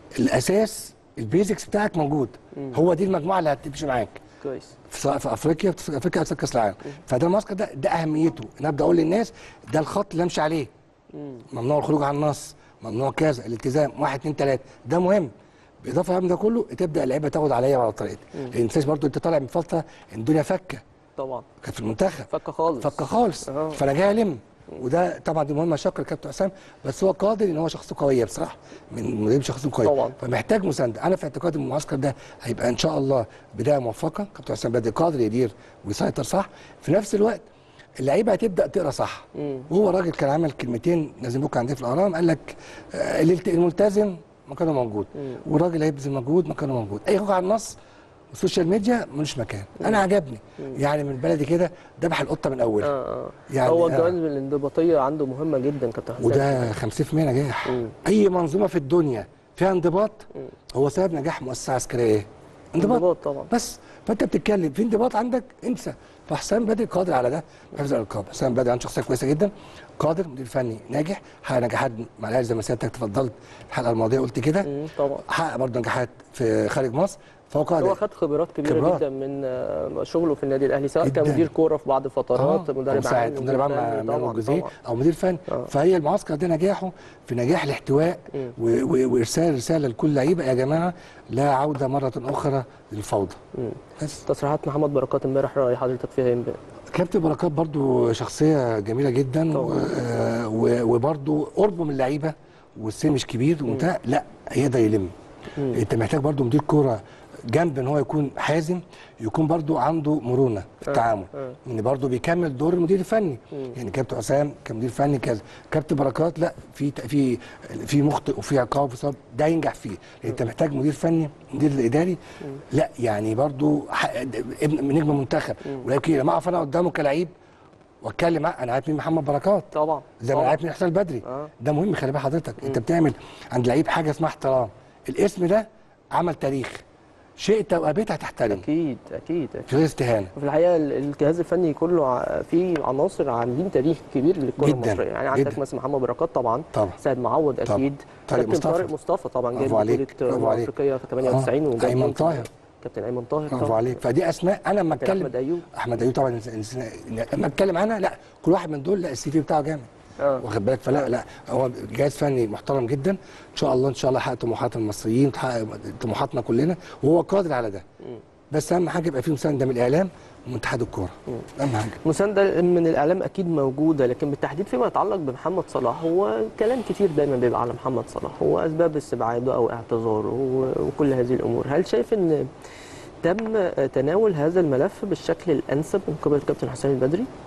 الاساس البيزكس بتاعك موجود هو دي المجموعه اللي هتمشي معاك كويس في سواء في افريقيا في افريقيا او في كاس العالم فده المعسكر ده ده اهميته ان ابدا اقول للناس ده الخط اللي امشي عليه مم. ممنوع الخروج عن النص ممنوع كذا الالتزام واحد اتنين تلاته ده مهم بالاضافه من ده كله تبدا اللعيبه تاخد عليا وعلى طريقتي لان الانسان برضو انت طالع من فتره الدنيا فكه طبعا كانت في المنتخب فك خالص فك خالص آه. فانا جاي الم وده طبعا دي مهمه شكر الكابتن حسام بس هو قادر ان هو شخصيته قويه بصراحه من مدرب شخصيته قويه طبعا. فمحتاج مسانده انا في اعتقادي إن المعسكر ده هيبقى ان شاء الله بدايه موفقه كابتن حسام بدري قادر يدير ويسيطر صح في نفس الوقت اللعيبه هتبدا تقرا صح مم. وهو راجل كان عمل كلمتين لازم بكره عندي في الاهرام قال لك آه، الالت- الملتزم مكانه موجود والراجل هيبذل مجهود مكانه موجود اي خروج على النص والسوشيال ميديا ملوش مكان انا عجبني يعني من بلدي كده ذبح القطه من اولها اه اه يعني هو آه. الجوانب الانضباطيه عنده مهمه جدا كابتن حسام وده 50% نجاح مم. اي منظومه في الدنيا فيها انضباط هو سبب نجاح مؤسسه عسكريه ايه انضباط انضباط طبعا بس فانت بتتكلم في انضباط عندك انسى فحسام بدري قادر على ده حفظ الالقاب حسام بدري عنده شخصيه كويسه جدا قادر مدير فني ناجح حقق نجاحات مع الاهلي زي ما سيادتك تفضلت الحلقه الماضيه قلت كده مم. طبعا حقق برضه نجاحات في خارج مصر فهو هو قادر خد خبرات كبيره خبرات. جدا من آه، شغله في النادي الاهلي سواء جداً. كمدير كوره في بعض الفترات آه، مدرب أو مساعد عام مدرب عام مدير مع فني. مانويل طبعا جوزيه طبعا او مدير فني آه. فهي المعسكر ده نجاحه في نجاح الاحتواء مم. و- و- وارسال رساله لكل لعيبه يا جماعه لا عوده مره اخرى للفوضى مم. بس تصريحات محمد بركات امبارح راي حضرتك فيها امبارح كابتن بركات برضو شخصيه جميله جدا و- آه، و- وبرضو قربه من اللعيبه والسن مش كبير وبتاع لا يقدر يلم مم. انت محتاج برضو مدير كوره جنب ان هو يكون حازم يكون برضو عنده مرونه في التعامل آه. ان برضو بيكمل دور المدير الفني مم. يعني كابتن حسام كمدير فني كذا كابتن بركات لا في في في مخطئ وفي عقاب وفي صواب ده ينجح فيه لان انت محتاج مدير فني مدير الاداري لا يعني برضو ح- ابن نجم منتخب ولكن لما اقف انا قدامه كلعيب واتكلم معاه انا عارف مين محمد بركات طبعا زي ما طبعا. عارف مين حسام البدري آه. ده مهم خلي بال حضرتك انت بتعمل عند لعيب حاجه اسمها احترام الاسم ده عمل تاريخ شئت او ابيت هتحترم اكيد اكيد في غير استهانه وفي الحقيقه ال- الجهاز الفني كله ع- فيه عناصر عاملين تاريخ كبير للكره جداً، المصريه يعني عندك جداً. مثلا محمد بركات طبعا طبعا سيد معوض طبعاً. اكيد طارق كابتن مصطفى. طارق مصطفى طبعا جايب برافو عليك، بطوله برافو أمم عليك. افريقيا في 98 آه، وجاب أيمن جول طاهر. كابتن ايمن طاهر برافو طبعا عليك فدي اسماء انا لما كابتن اتكلم احمد ايوب احمد ايوب طبعا نس- نس- لما اتكلم عنها لا كل واحد من دول لا السي في بتاعه جامد اه واخد بالك فلا لا هو جهاز فني محترم جدا ان شاء الله ان شاء الله يحقق طموحات المصريين تحقق طموحاتنا كلنا وهو قادر على ده بس اهم حاجه يبقى فيه مسانده من الاعلام ومن اتحاد الكوره اهم حاجه مسانده من الاعلام اكيد موجوده لكن بالتحديد فيما يتعلق بمحمد صلاح هو كلام كتير دايما بيبقى على محمد صلاح هو اسباب استبعاده او اعتذاره و- وكل هذه الامور هل شايف ان تم تناول هذا الملف بالشكل الانسب من قبل الكابتن حسام البدري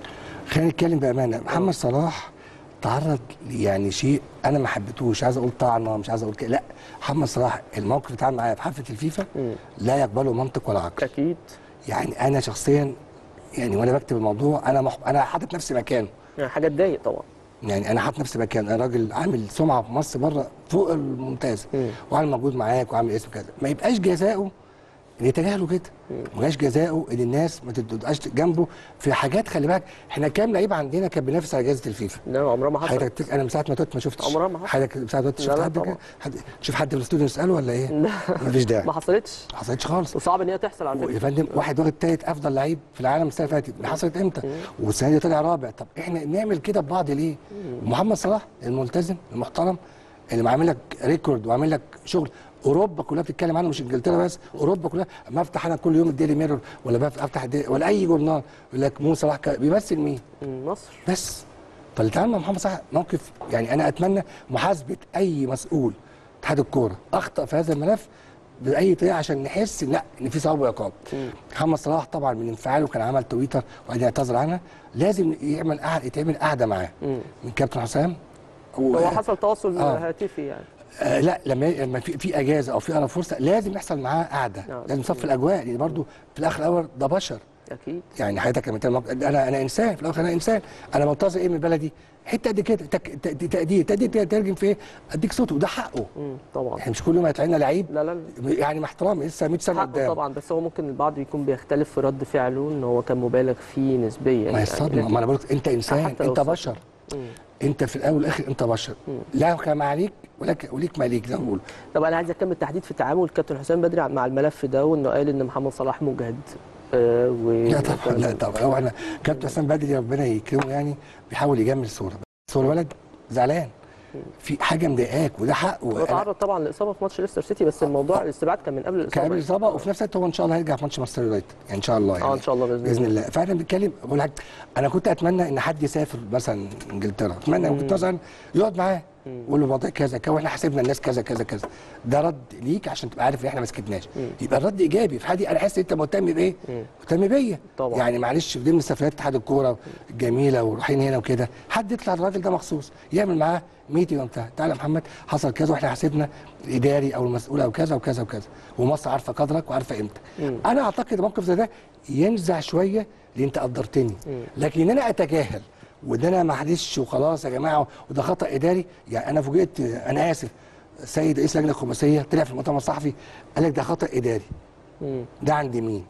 خلينا نتكلم بامانه محمد صلاح تعرض يعني شيء انا ما حبيتهوش مش عايز اقول طعنه مش عايز اقول كده لا محمد صلاح الموقف اللي اتعامل معايا في حفله الفيفا مم. لا يقبله منطق ولا عقل اكيد يعني انا شخصيا يعني وانا بكتب الموضوع انا مح... انا حاطط نفسي مكانه يعني حاجه تضايق طبعا يعني انا حاطط نفسي مكان انا راجل عامل سمعه في مصر بره فوق الممتاز مم. وعامل موجود معاك وعامل اسم كذا ما يبقاش جزاؤه ان يتجاهلوا كده ما يبقاش جزاؤه ان الناس ما تبقاش جنبه في حاجات خلي بالك احنا كام لعيب عندنا كان بينافس على جائزه الفيفا لا عمرها ما حصلت حضرتك تك- انا من ساعه ما توت ما شفتش عمرها ما حصلت. حضرتك من ساعه ما توت لا، شفت لا حد طبعا. كده حد تشوف حد في الاستوديو نساله ولا ايه؟ لا مفيش داعي ما حصلتش ما حصلتش خالص وصعب ان هي تحصل على يا فكره فندم واحد واخد تالت افضل لعيب في العالم السنه اللي فاتت حصلت امتى؟ والسنه دي طلع رابع طب احنا نعمل كده ببعض ليه؟ محمد صلاح الملتزم المحترم اللي عامل لك ريكورد وعامل لك شغل اوروبا كلها بتتكلم عنه مش انجلترا بس اوروبا كلها ما افتح انا كل يوم الديلي ميرور ولا بفتح افتح الديلي ولا اي جورنال يقول لك مو صلاح ك- بيمثل مين؟ مم، مصر بس فاللي اتعامل مع محمد صلاح موقف يعني انا اتمنى محاسبه اي مسؤول اتحاد الكوره اخطا في هذا الملف باي طريقه عشان نحس لا ان في ثواب وعقاب محمد صلاح طبعا من انفعاله كان عمل تويتر وبعدين اعتذر عنها لازم يعمل قعده يتعمل قعده معاه مم. من كابتن حسام و... هو حصل تواصل آه. هاتفي يعني آه لا لما لما في في اجازه او في اقرب فرصه لازم يحصل معاه قعده آه. لازم يصفي الاجواء لان برضه في الاخر الاول ده بشر اكيد يعني حضرتك لما تعمل موقف- انا انا انسان في الاخر انا انسان انا منتظر ايه من بلدي حته قد كده تك- ت- تقدير تقدير ترجم في ايه اديك صوته وده حقه مم، طبعا احنا مش كل يوم هيطلع لنا لعيب لا لا لا. يعني مع احترامي لسه 100 سنه حقه قدام طبعا بس هو ممكن البعض يكون بيختلف في رد فعله ان هو كان مبالغ فيه نسبيا ما هي يعني الصدمه لكن- ما انا بقول لك انت انسان حتى لو انت صدمة. بشر مم. انت في الاول والاخر انت بشر لا كما عليك ولك وليك ما عليك زي ما بقول طب انا عايز اكمل تحديد في تعامل كابتن حسام بدري مع الملف ده وانه قال ان محمد صلاح مجهد آه و لا طبعا لا طبعا هو احنا كابتن حسام بدري ربنا يكرمه يعني بيحاول يجمل الصوره بس هو الولد زعلان في حاجه مضايقاك وده حقه هو أنا- تعرض طبعا لاصابه في ماتش ليستر سيتي بس الموضوع الاستبعاد كان من قبل كان الاصابه قبل الاصابه وفي نفس الوقت هو ان شاء الله هيرجع في ماتش مانشستر يونايتد يعني ان شاء الله يعني اه ان شاء الله باذن, باذن الله فاحنا بنتكلم بقول لك انا كنت اتمنى ان حد يسافر مثلا انجلترا اتمنى كنت مثلا يقعد معاه يقول له الوضع كذا كذا واحنا حاسبنا الناس كذا كذا كذا ده رد ليك عشان تبقى عارف ان احنا ما سكتناش يبقى الرد ايجابي في حاجه انا حاسس انت مهتم بايه؟ مهتم بيا طبعا. يعني معلش في ضمن سفريات اتحاد الكوره الجميله ورايحين هنا وكده حد يطلع الراجل ده مخصوص يعمل معاه ميتنج وبتاع تعالى يا محمد حصل كذا واحنا حاسبنا الاداري او المسؤول او كذا وكذا وكذا ومصر عارفه قدرك وعارفه قيمتك انا اعتقد موقف زي ده ينزع شويه لان انت قدرتني لكن ان انا اتجاهل وان انا معلش وخلاص يا جماعه وده خطا اداري يعني انا فوجئت انا اسف سيد رئيس اللجنه الخماسيه طلع في المؤتمر الصحفي قال لك ده خطا اداري مم. ده عند مين؟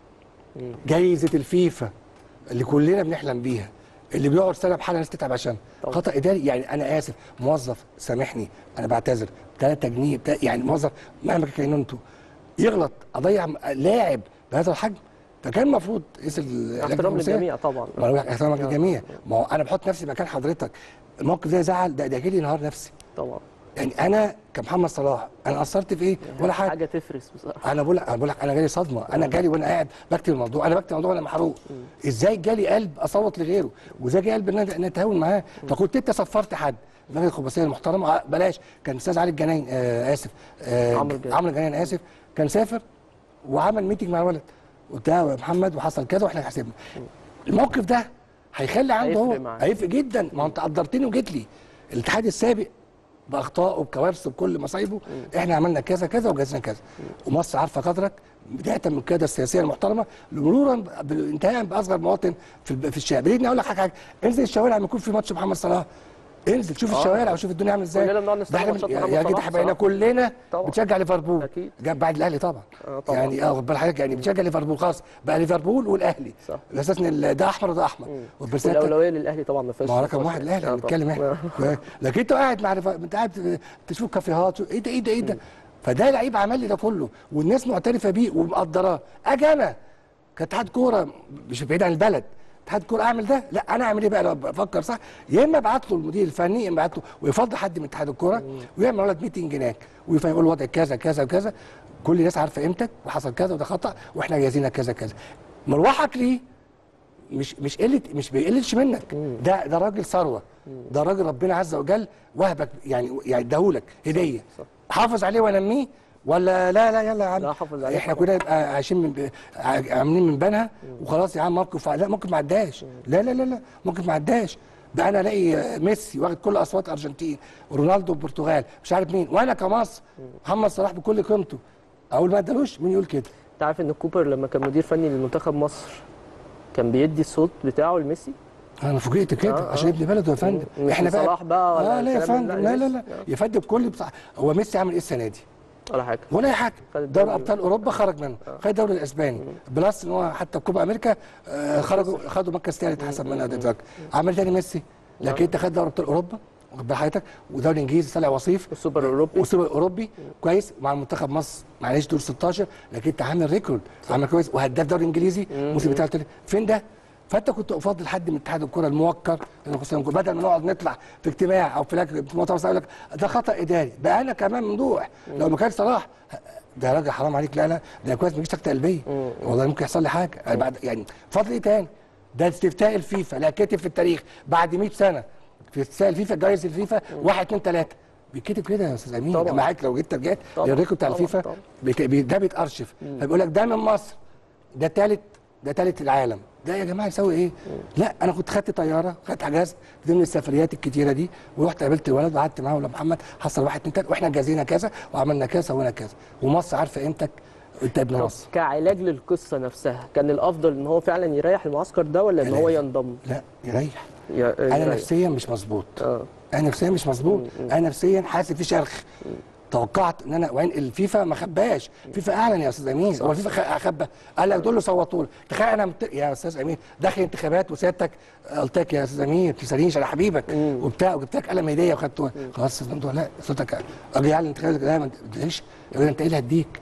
جايزه الفيفا اللي كلنا بنحلم بيها اللي بيقعد سنه بحاله الناس تتعب عشان طبعا. خطا اداري يعني انا اسف موظف سامحني انا بعتذر 3 جنيه بتا... يعني موظف مهما كان انتوا يغلط اضيع م- لاعب بهذا الحجم فكان المفروض رئيس اللجنة احترام الخماسية- للجميع طبعا ما انا بقول لك احترامك للجميع ما هو انا بحط نفسي مكان حضرتك الموقف ده زعل ده ده جالي نهار نفسي طبعا يعني انا كمحمد صلاح انا قصرت في ايه ولا حاجه حاجه تفرس بصراحه انا بقول لك انا بقول لك انا جالي صدمه انا جالي وانا قاعد بكتب الموضوع انا بكتب الموضوع وانا محروق ازاي جالي قلب اصوت لغيره وازاي جالي قلب ان انا إن أنا اتهاون معاه فكنت انت صفرت حد اللجنه الخماسيه المحترمه آه، بلاش كان استاذ علي الجناين آه اسف آه عمرو الجناين. عمرو الجناين اسف كان سافر وعمل ميتنج مع الولد قلت له يا محمد وحصل كذا واحنا حسبنا الموقف ده هيخلي عنده هيفرق هو معاه. هيفرق جدا ما هو انت قدرتني وجيت لي الاتحاد السابق باخطائه بكوارثه بكل مصايبه احنا عملنا كذا كذا وجازنا كذا ومصر عارفه قدرك بدايه من القياده السياسيه المحترمه مرورا انتهاء باصغر مواطن في الب- في الشارع بديني اقول لك حاجه انزل الشوارع لما يكون في ماتش محمد صلاح انزل شوف آه. الشوارع وشوف الدنيا عامله ازاي كلنا بنقعد نستنى ده احنا ماتشات يا محمد يا صلاح جدع احنا بقينا بصراحة. كلنا طبعا. بتشجع ليفربول أكيد. جاب بعد الاهلي طبعا آه طبعا. يعني اه خد بالك حضرتك يعني بتشجع ليفربول خلاص بقى ليفربول والاهلي صح. الاساس ان ال- ده احمر وده احمر والبرسنت والاولويه للاهلي طبعا ما فيهاش ما هو نقاش رقم واحد يعني. الاهلي آه بنتكلم طبعاً. احنا لكن انت قاعد مع رفا- انت قاعد تشوف كافيهات ايه ده ايه ده ايه ده فده لعيب عمل لي ده كله والناس معترفه بيه ومقدراه اجي انا كاتحاد كوره مش بعيد عن البلد اتحاد كوره اعمل ده لا انا اعمل ايه بقى لو بفكر صح يا اما ابعت له المدير الفني يا اما ابعت له ويفضل حد من اتحاد الكوره ويعمل ولد ميتنج هناك ويفهم يقول الوضع كذا كذا وكذا كل الناس عارفه قيمتك وحصل كذا وده خطا واحنا جايزينك كذا كذا مروحك ليه مش مش قله مش بيقللش منك ده ده راجل ثروه ده راجل ربنا عز وجل وهبك يعني يعني اداهولك هديه حافظ عليه ونميه ولا لا لا يلا يا عم لا، حافظ عليه احنا طبعا. كنا نبقى عايشين من ع- عاملين من بنها وخلاص يا عم موقف لا ممكن ما عداش لا لا لا لا ممكن ما عداش ده انا الاقي ميسي واخد كل اصوات ارجنتين ورونالدو البرتغال مش عارف مين وانا كمصر محمد صلاح بكل قيمته اقول ما ادالوش مين يقول كده انت عارف ان كوبر لما كان مدير فني لمنتخب مصر كان بيدي الصوت بتاعه لميسي انا فوجئت كده آه، عشان آه. ابن بلده يا فندم مش احنا بقى صلاح بقى ولا اه لا يا الكلام فندم ده، لا لا لا ميسي. يا فندم بكل بصح... هو ميسي عمل ايه السنه دي؟ ولا حاجه ولا اي حاجه خد الدوري. دوري ابطال اوروبا خرج منه خد الدوري الاسباني بلس ان هو حتى كوبا امريكا آه، خرجوا خدوا مركز ثالث حسب ما انا اتذكر عمل تاني ميسي لكن انت خد دوري ابطال اوروبا واخد بال حضرتك ودوري انجليزي طلع وصيف السوبر الاوروبي وسوبر اوروبي كويس مع منتخب مصر معلش دور 16 لكن انت عامل ريكورد عامل كويس وهداف دوري انجليزي الموسم بتاع التاني. فين ده؟ فانت كنت افضل حد من اتحاد الكره الموكر إنه خصوصاً بدل ما نقعد نطلع في اجتماع او في لك- في مؤتمر صحفي يقول لك ده خطا اداري بقى انا كمان ممدوح لو ما كان صلاح ده راجل حرام عليك لا لا ده كويس ما يجيش سكته قلبيه والله ممكن يحصل لي حاجه يعني بعد يعني فضل ايه تاني؟ ده استفتاء الفيفا لا كتب في التاريخ بعد 100 سنه في استفتاء الفيفا جايزه الفيفا 1 2 3 بيتكتب كده يا استاذ امين طبعا. معاك لو جيت رجعت طبعا. للريكورد بتاع طبعا. الفيفا طبعا. بيت- بي- ده بيتارشف فبيقول لك ده من مصر ده ثالث ده ثالث العالم ده يا جماعه يساوي ايه؟ لا انا كنت خدت طياره خدت حجاز ضمن السفريات الكتيره دي ورحت قابلت الولد وقعدت معاه ولا محمد حصل واحد اتنين تلاته واحنا جازينا كذا وعملنا كذا وسوينا كذا ومصر عارفه قيمتك انت ابن طب مصر كعلاج للقصه نفسها كان الافضل ان هو فعلا يريح المعسكر ده ولا ان هو يريح. ينضم لا يريح ي- انا يريح. نفسيا مش مظبوط اه انا نفسيا مش مظبوط انا نفسيا حاسس في شرخ توقعت ان انا وين الفيفا ما خباش فيفا اعلن يا استاذ امين هو الفيفا خ- خبى قال لك دول له صوتوا له تخيل انا مت... يا استاذ امين داخل انتخابات وسيادتك قلت لك يا استاذ امين ما تسالنيش انا حبيبك وبتاع وجبت لك قلم هديه وخدته خلاص استاذ ممدوح لا صوتك اجي يعلن انتخابات لا ما تديش يقول لي انت ايه اللي هديك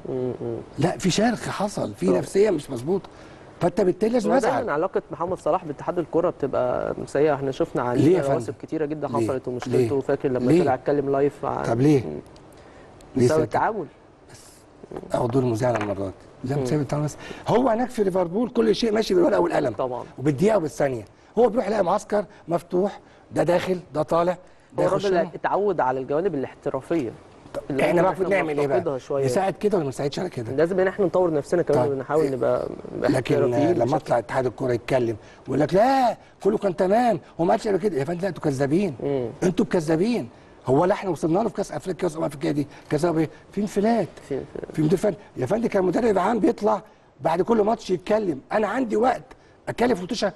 لا في شرخ حصل في نفسيا مش مظبوط فانت بالتالي لازم هو ازعل دايما علاقه محمد صلاح باتحاد الكره بتبقى سيئه احنا شفنا ليه عليه يا فندم؟ رواسب كتيره جدا ليه؟ حصلت ليه؟ ومشكلته فاكر لما ليه؟ طلع اتكلم لايف عن طب ليه؟ ليه بسبب سيادتك؟ التعامل اخد دور المذيع المره دي لا بسبب التعامل بس هو هناك في ليفربول كل شيء ماشي بالورقه والقلم طبعا. وبالدقيقه وبالثانيه هو بيروح يلاقي معسكر مفتوح ده داخل ده طالع ده هو يخش الراجل اتعود على الجوانب الاحترافيه اللي احنا ممكن بقى المفروض نعمل ايه بنفتقدها بقى؟ شويه نساعد كده ولا ما نساعدش على كده؟ لازم ان احنا نطور نفسنا كمان طب. ونحاول نبقى لكن احترافيين لما بشكل- اطلع اتحاد الكوره يتكلم ويقول لك لا كله كان تمام هو ما قالش قبل كده يا فندم لا انتوا كذابين انتوا كذابين هو لا احنا وصلنا له في كاس افريقيا كاس امم افريقيا دي كاس أمم ايه؟ في انفلات في- في مدير فني يا فندم كان مدرب عام بيطلع بعد كل ماتش يتكلم انا عندي وقت اتكلم في ماتشة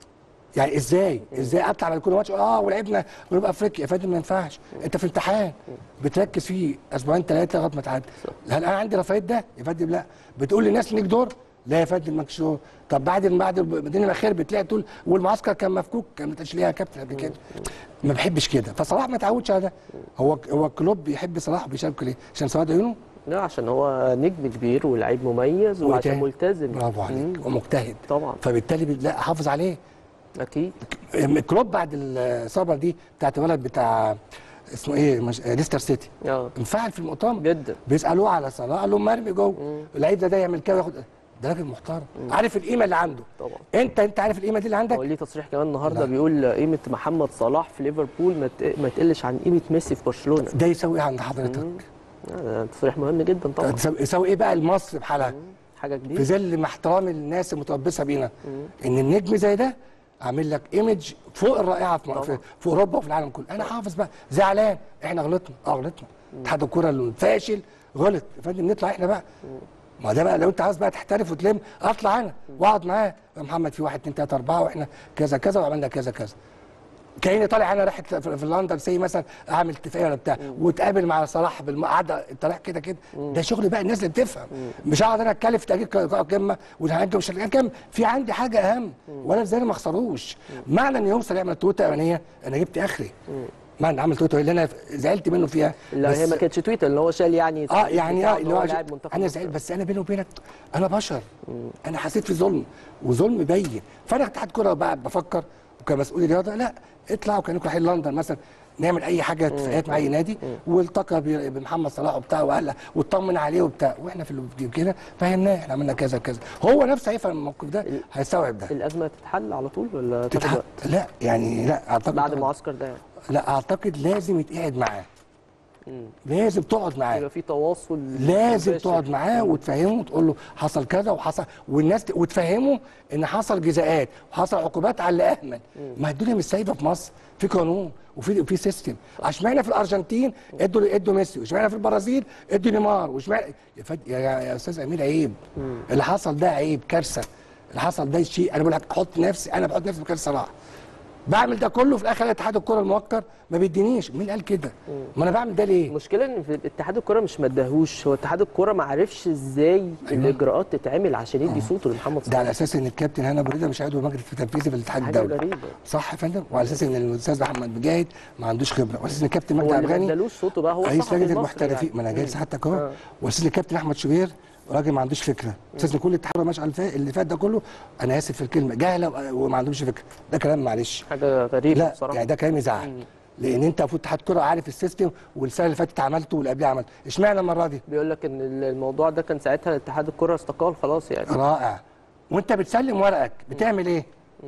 يعني ازاي ازاي اطلع بعد كل ماتش اه ولعبنا جنوب افريقيا يا فندم ما ينفعش انت في امتحان بتركز فيه اسبوعين ثلاثه لغايه ما تعدي هل انا عندي رفاهيه ده يا فندم لا بتقول للناس ليك دور لا يا فندم مالكش دور طب بعد بعد المدينه الاخير بتلاقي تقول والمعسكر كان مفكوك كان ما ليها كابتن قبل كده ما بحبش كده فصلاح ما تعودش على ده هو هو الكلوب بيحب صلاح وبيشارك ليه عشان سواد عيونه لا عشان هو نجم كبير ولعيب مميز وإيه وعشان تاني؟ ملتزم برافو عليك مم. ومجتهد طبعا فبالتالي بي- لا حافظ عليه اكيد كلوب بعد الاصابه دي بتاعت الولد بتاع اسمه ايه مش... ليستر سيتي اه انفعل في المؤتمر جدا بيسالوه على صلاح قال لهم مرمي جوه اللعيب ده ده يعمل كده وياخد ده راجل محترم عارف القيمه اللي عنده طبعا انت انت عارف القيمه دي اللي عندك هو ليه تصريح كمان النهارده لا. بيقول قيمه محمد صلاح في ليفربول ما ت- ما تقلش عن قيمه ميسي في برشلونه ده يساوي ايه عند حضرتك آه، تصريح مهم جدا طبعا يساوي- يساوي ايه بقى لمصر بحالها حاجه في كبيره ظل مع احترام الناس المتلبسه بينا ان النجم زي ده عامل لك ايمج فوق الرائعه في, في, في اوروبا وفي العالم كله انا حافظ بقى زعلان احنا غلطنا اه غلطنا اتحاد الكوره الفاشل غلط يا فندم نطلع احنا بقى ما ده بقى لو انت عاوز بقى تحترف وتلم اطلع انا واقعد معاه يا محمد في واحد اتنين تلاته اربعه واحنا كذا كذا وعملنا كذا كذا كاني طالع انا رايح في في لندن سي مثلا اعمل اتفاقيه ولا بتاع واتقابل مع صلاح بالقعده انت رايح كده كده ده شغل بقى الناس اللي بتفهم مش هقعد انا اتكلم في تاجيل قمه والهجه مش كام في عندي حاجه اهم وانا ازاي ما اخسروش معنى ان يوصل يعمل تويته اولانيه انا جبت اخري معنى عمل تويته اللي انا زعلت منه فيها لا بس- هي ما كانتش تويتر اللي هو شال يعني اه يعني بتاعه اه إن اللي هو لاعب منتخب انا مصر. زعلت بس انا بيني وبينك انا بشر انا حسيت في ظلم وظلم باين فانا اتحاد كوره بقى بفكر وكمسؤول رياضه لا اطلع وكانكم رايحين لندن مثلا نعمل اي حاجه اتفاقات مع اي نادي والتقى ب- بمحمد صلاح وبتاع وقال له واطمن عليه وبتاع واحنا في ال- كده فهمناه احنا عملنا كذا كذا هو نفسه هيفهم الموقف ده هيستوعب ده الازمه تتحل على طول ولا تاخد تتحط وقت لا يعني لا اعتقد بعد المعسكر ده يعني لا اعتقد لازم يتقعد معاه مم. لازم تقعد معاه يبقى في تواصل لازم مباشر. تقعد معاه وتفهمه وتقول له حصل كذا وحصل والناس ت- وتفهمه ان حصل جزاءات وحصل عقوبات على اللي اهمل ما هي الدنيا مش سايبه في مصر في قانون وفي في سيستم اشمعنى في الارجنتين ادوا ادوا ميسي واشمعنى في البرازيل ادوا نيمار واشمعنى يا, فد... يا, يا, يا استاذ امير عيب اللي حصل ده عيب كارثه اللي حصل ده شيء انا بقول لك احط نفسي انا بحط نفسي مكان صلاح بعمل ده كله في الاخر اتحاد الكره الموقر ما بيدينيش مين قال كده ما انا بعمل ده ليه المشكله ان في اتحاد الكوره مش مدهوش هو اتحاد الكوره ما عرفش ازاي الاجراءات تتعمل عشان يدي صوته لمحمد ده صلاح على اساس ان الكابتن هنا بريده مش عضو مجلس التنفيذي في الاتحاد حاجه الدولي غريبه صح يا فندم وعلى اساس ان الاستاذ محمد مجاهد ما عندوش خبره وعلى اساس ان الكابتن مجدي هو عبد اللي ما الغني ادالوش صوته بقى هو رئيس صحفي لجنه المصري المحترفين يعني. ما انا جاي مم. لحضرتك اهو آه. وعلى اساس ان الكابتن احمد شوبير راجل ما عندوش فكره اساس ان كل الاتحاد ماشي على الفا- اللي فات ده كله انا اسف في الكلمه جهله وما عندهمش فكره ده كلام معلش حاجه غريبه لا بصراحه يعني ده كلام يزعل لان انت المفروض اتحاد كره عارف السيستم والسنه اللي فاتت عملته واللي قبلها عملته اشمعنى المره دي بيقول لك ان الموضوع ده كان ساعتها اتحاد الكوره استقال خلاص يعني رائع وانت بتسلم ورقك بتعمل ايه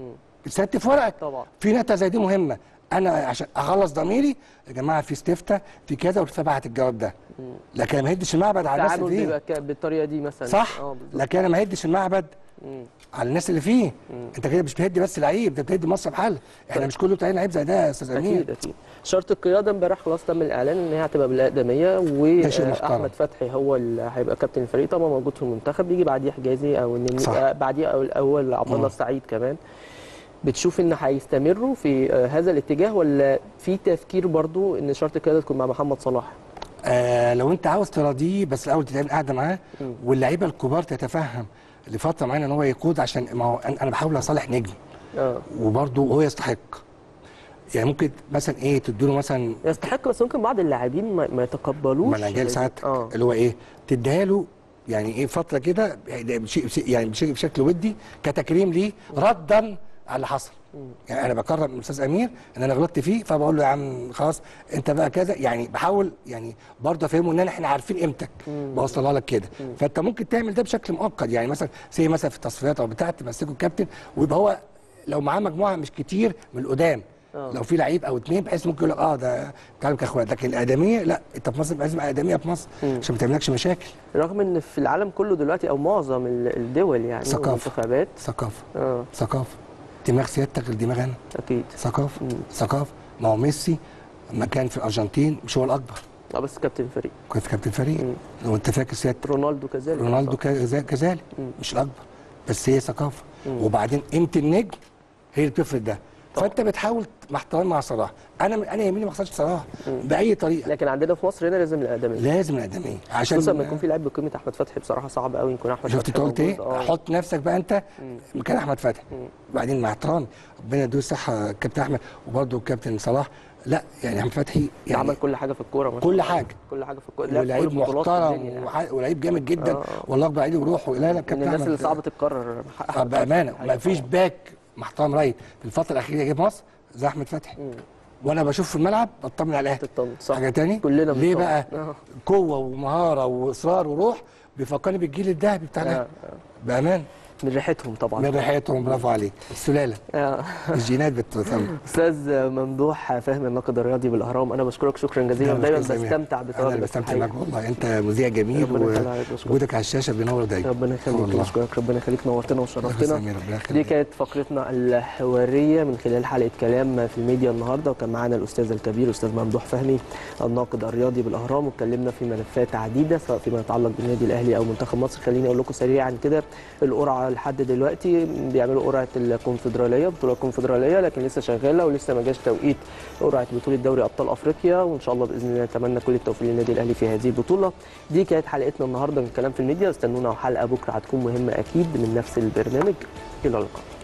بتستف ورقك طبعا. في نقطه زي دي مهمه انا عشان اخلص ضميري يا جماعه في استفتاء في كذا وتبعت الجواب ده لكن ما هدش المعبد على الناس التعامل اللي بيبقى فيه ك- بالطريقه دي مثلا صح اه بالظبط لكن انا ما هدش المعبد مم. على الناس اللي فيه انت كده مش بتهدي بس لعيب ده بتهدي مصر بحل احنا مش كله بتاعين لعيب زي ده يا استاذ امين اكيد اكيد شرط القياده امبارح خلاص تم الاعلان ان هي هتبقى بالاقدميه ده شيء محترم. واحمد فتحي هو اللي هيبقى كابتن الفريق طبعا موجود في المنتخب يجي بعديه حجازي او ان صح. آه، بعديه او الاول عبد الله مم. السعيد كمان بتشوف ان هيستمروا في آه، هذا الاتجاه ولا في تفكير برضو ان شرط القياده تكون مع محمد صلاح آه لو انت عاوز تراضيه بس الاول تتعمل قاعده معاه واللعيبه الكبار تتفهم لفتره معينه ان هو يقود عشان ما هو انا أنا بحاول اصالح نجم اه وبرضه هو يستحق يعني ممكن مثلا ايه تديله مثلا يستحق بس ممكن بعض اللاعبين ما, ما يتقبلوش ما انا جاي ساعات اه اللي هو ايه تديها له يعني ايه فتره كده يعني بشيء- يعني بشكل, بشكل ودي كتكريم ليه ردا على اللي حصل يعني انا بكرم الاستاذ امير ان انا غلطت فيه فبقول له يا عم خلاص انت بقى كذا يعني بحاول يعني برضه افهمه ان أنا- احنا عارفين قيمتك بوصلها لك كده فانت ممكن تعمل ده بشكل مؤقت يعني مثلا زي مثلا في التصفيات او بتاع تمسكه الكابتن ويبقى هو لو معاه مجموعه مش كتير من القدام آه. لو في لعيب او اتنين بحيث ممكن يقول لك اه ده بتعلم كاخوات لكن الادميه لا انت في مصر لازم ادميه في مصر عشان ما تعملكش مشاكل رغم ان في العالم كله دلوقتي او معظم ال- الدول يعني ثقافة. والمنتخبات ثقافه اه ثقافه دماغ سيادتك غير دماغ انا اكيد ثقافه ثقافه ما هو ميسي لما كان في الارجنتين مش هو الاكبر اه بس كابتن فريق كان في كابتن فريق لو انت فاكر سيادتك رونالدو كذلك رونالدو صح. كذا- كذلك مش الاكبر بس هي ثقافه وبعدين قيمه النجم هي اللي بتفرق ده فانت بتحاول مع احترامي مع صلاح انا انا يهمني ما اخسرش صلاح باي طريقه لكن عندنا في مصر هنا لازم الادميه لازم الادميه عشان خصوصا لما يكون في لاعب بقيمه احمد فتحي بصراحه صعب قوي يكون احمد شفت فتحي انت قلت ايه؟ موجود. اه حط نفسك بقى انت مكان احمد فتحي وبعدين مع احترامي ربنا يديه الصحه كابتن احمد وبرده الكابتن صلاح لا يعني احمد فتحي يعني عمل كل حاجه في الكوره ما شاء كل الله. حاجة. كل حاجه في الكوره لعب كل ولعيب البطولات في محترم الدنيا يعني. وح- ولعيب جامد جدا آه. والله اكبر عليه وروحه لا لا من كابتن الناس احمد اللي صعب تتكرر آه، بامانه حاجة ما فيش صعبة. باك محترم رايت في الفتره الاخيره جه في مصر زي احمد فتحي وانا بشوف في الملعب بطمن على الاهلي تطمن صح حاجه تاني كلنا ليه بنطمن. بقى آه. قوه ومهاره واصرار وروح بيفكرني بالجيل الذهبي بتاع آه، الاهلي بامان من ريحتهم طبعا من ريحتهم برافو عليك السلاله آه. الجينات بتثمر استاذ ممدوح فهمي الناقد الرياضي بالاهرام انا بشكرك شكرا جزيلا أنا دايما بشكرك جميعاً. بستمتع انا بتواجدك اللي بستمتع الحقيقة. معاك والله انت مذيع جميل ربنا يخليك، بشكرك. ووجودك على الشاشه بينور دايما ربنا يخليك والله. بشكرك ربنا يخليك نورتنا وشرفتنا ربنا يخليك. دي كانت فقرتنا الحواريه من خلال حلقه كلام في الميديا النهارده وكان معانا الاستاذ الكبير استاذ ممدوح فهمي الناقد الرياضي بالاهرام واتكلمنا في ملفات عديده سواء فيما يتعلق بالنادي الاهلي او منتخب مصر خليني اقول لكم سريعا كده القرعه لحد دلوقتي بيعملوا قرعه الكونفدراليه بطوله الكونفدراليه لكن لسه شغاله ولسه ما جاش توقيت قرعه بطوله دوري ابطال افريقيا وان شاء الله باذن الله نتمنى كل التوفيق للنادي الاهلي في هذه البطوله دي كانت حلقتنا النهارده من كلام في الميديا استنونا حلقه بكره هتكون مهمه اكيد من نفس البرنامج الى اللقاء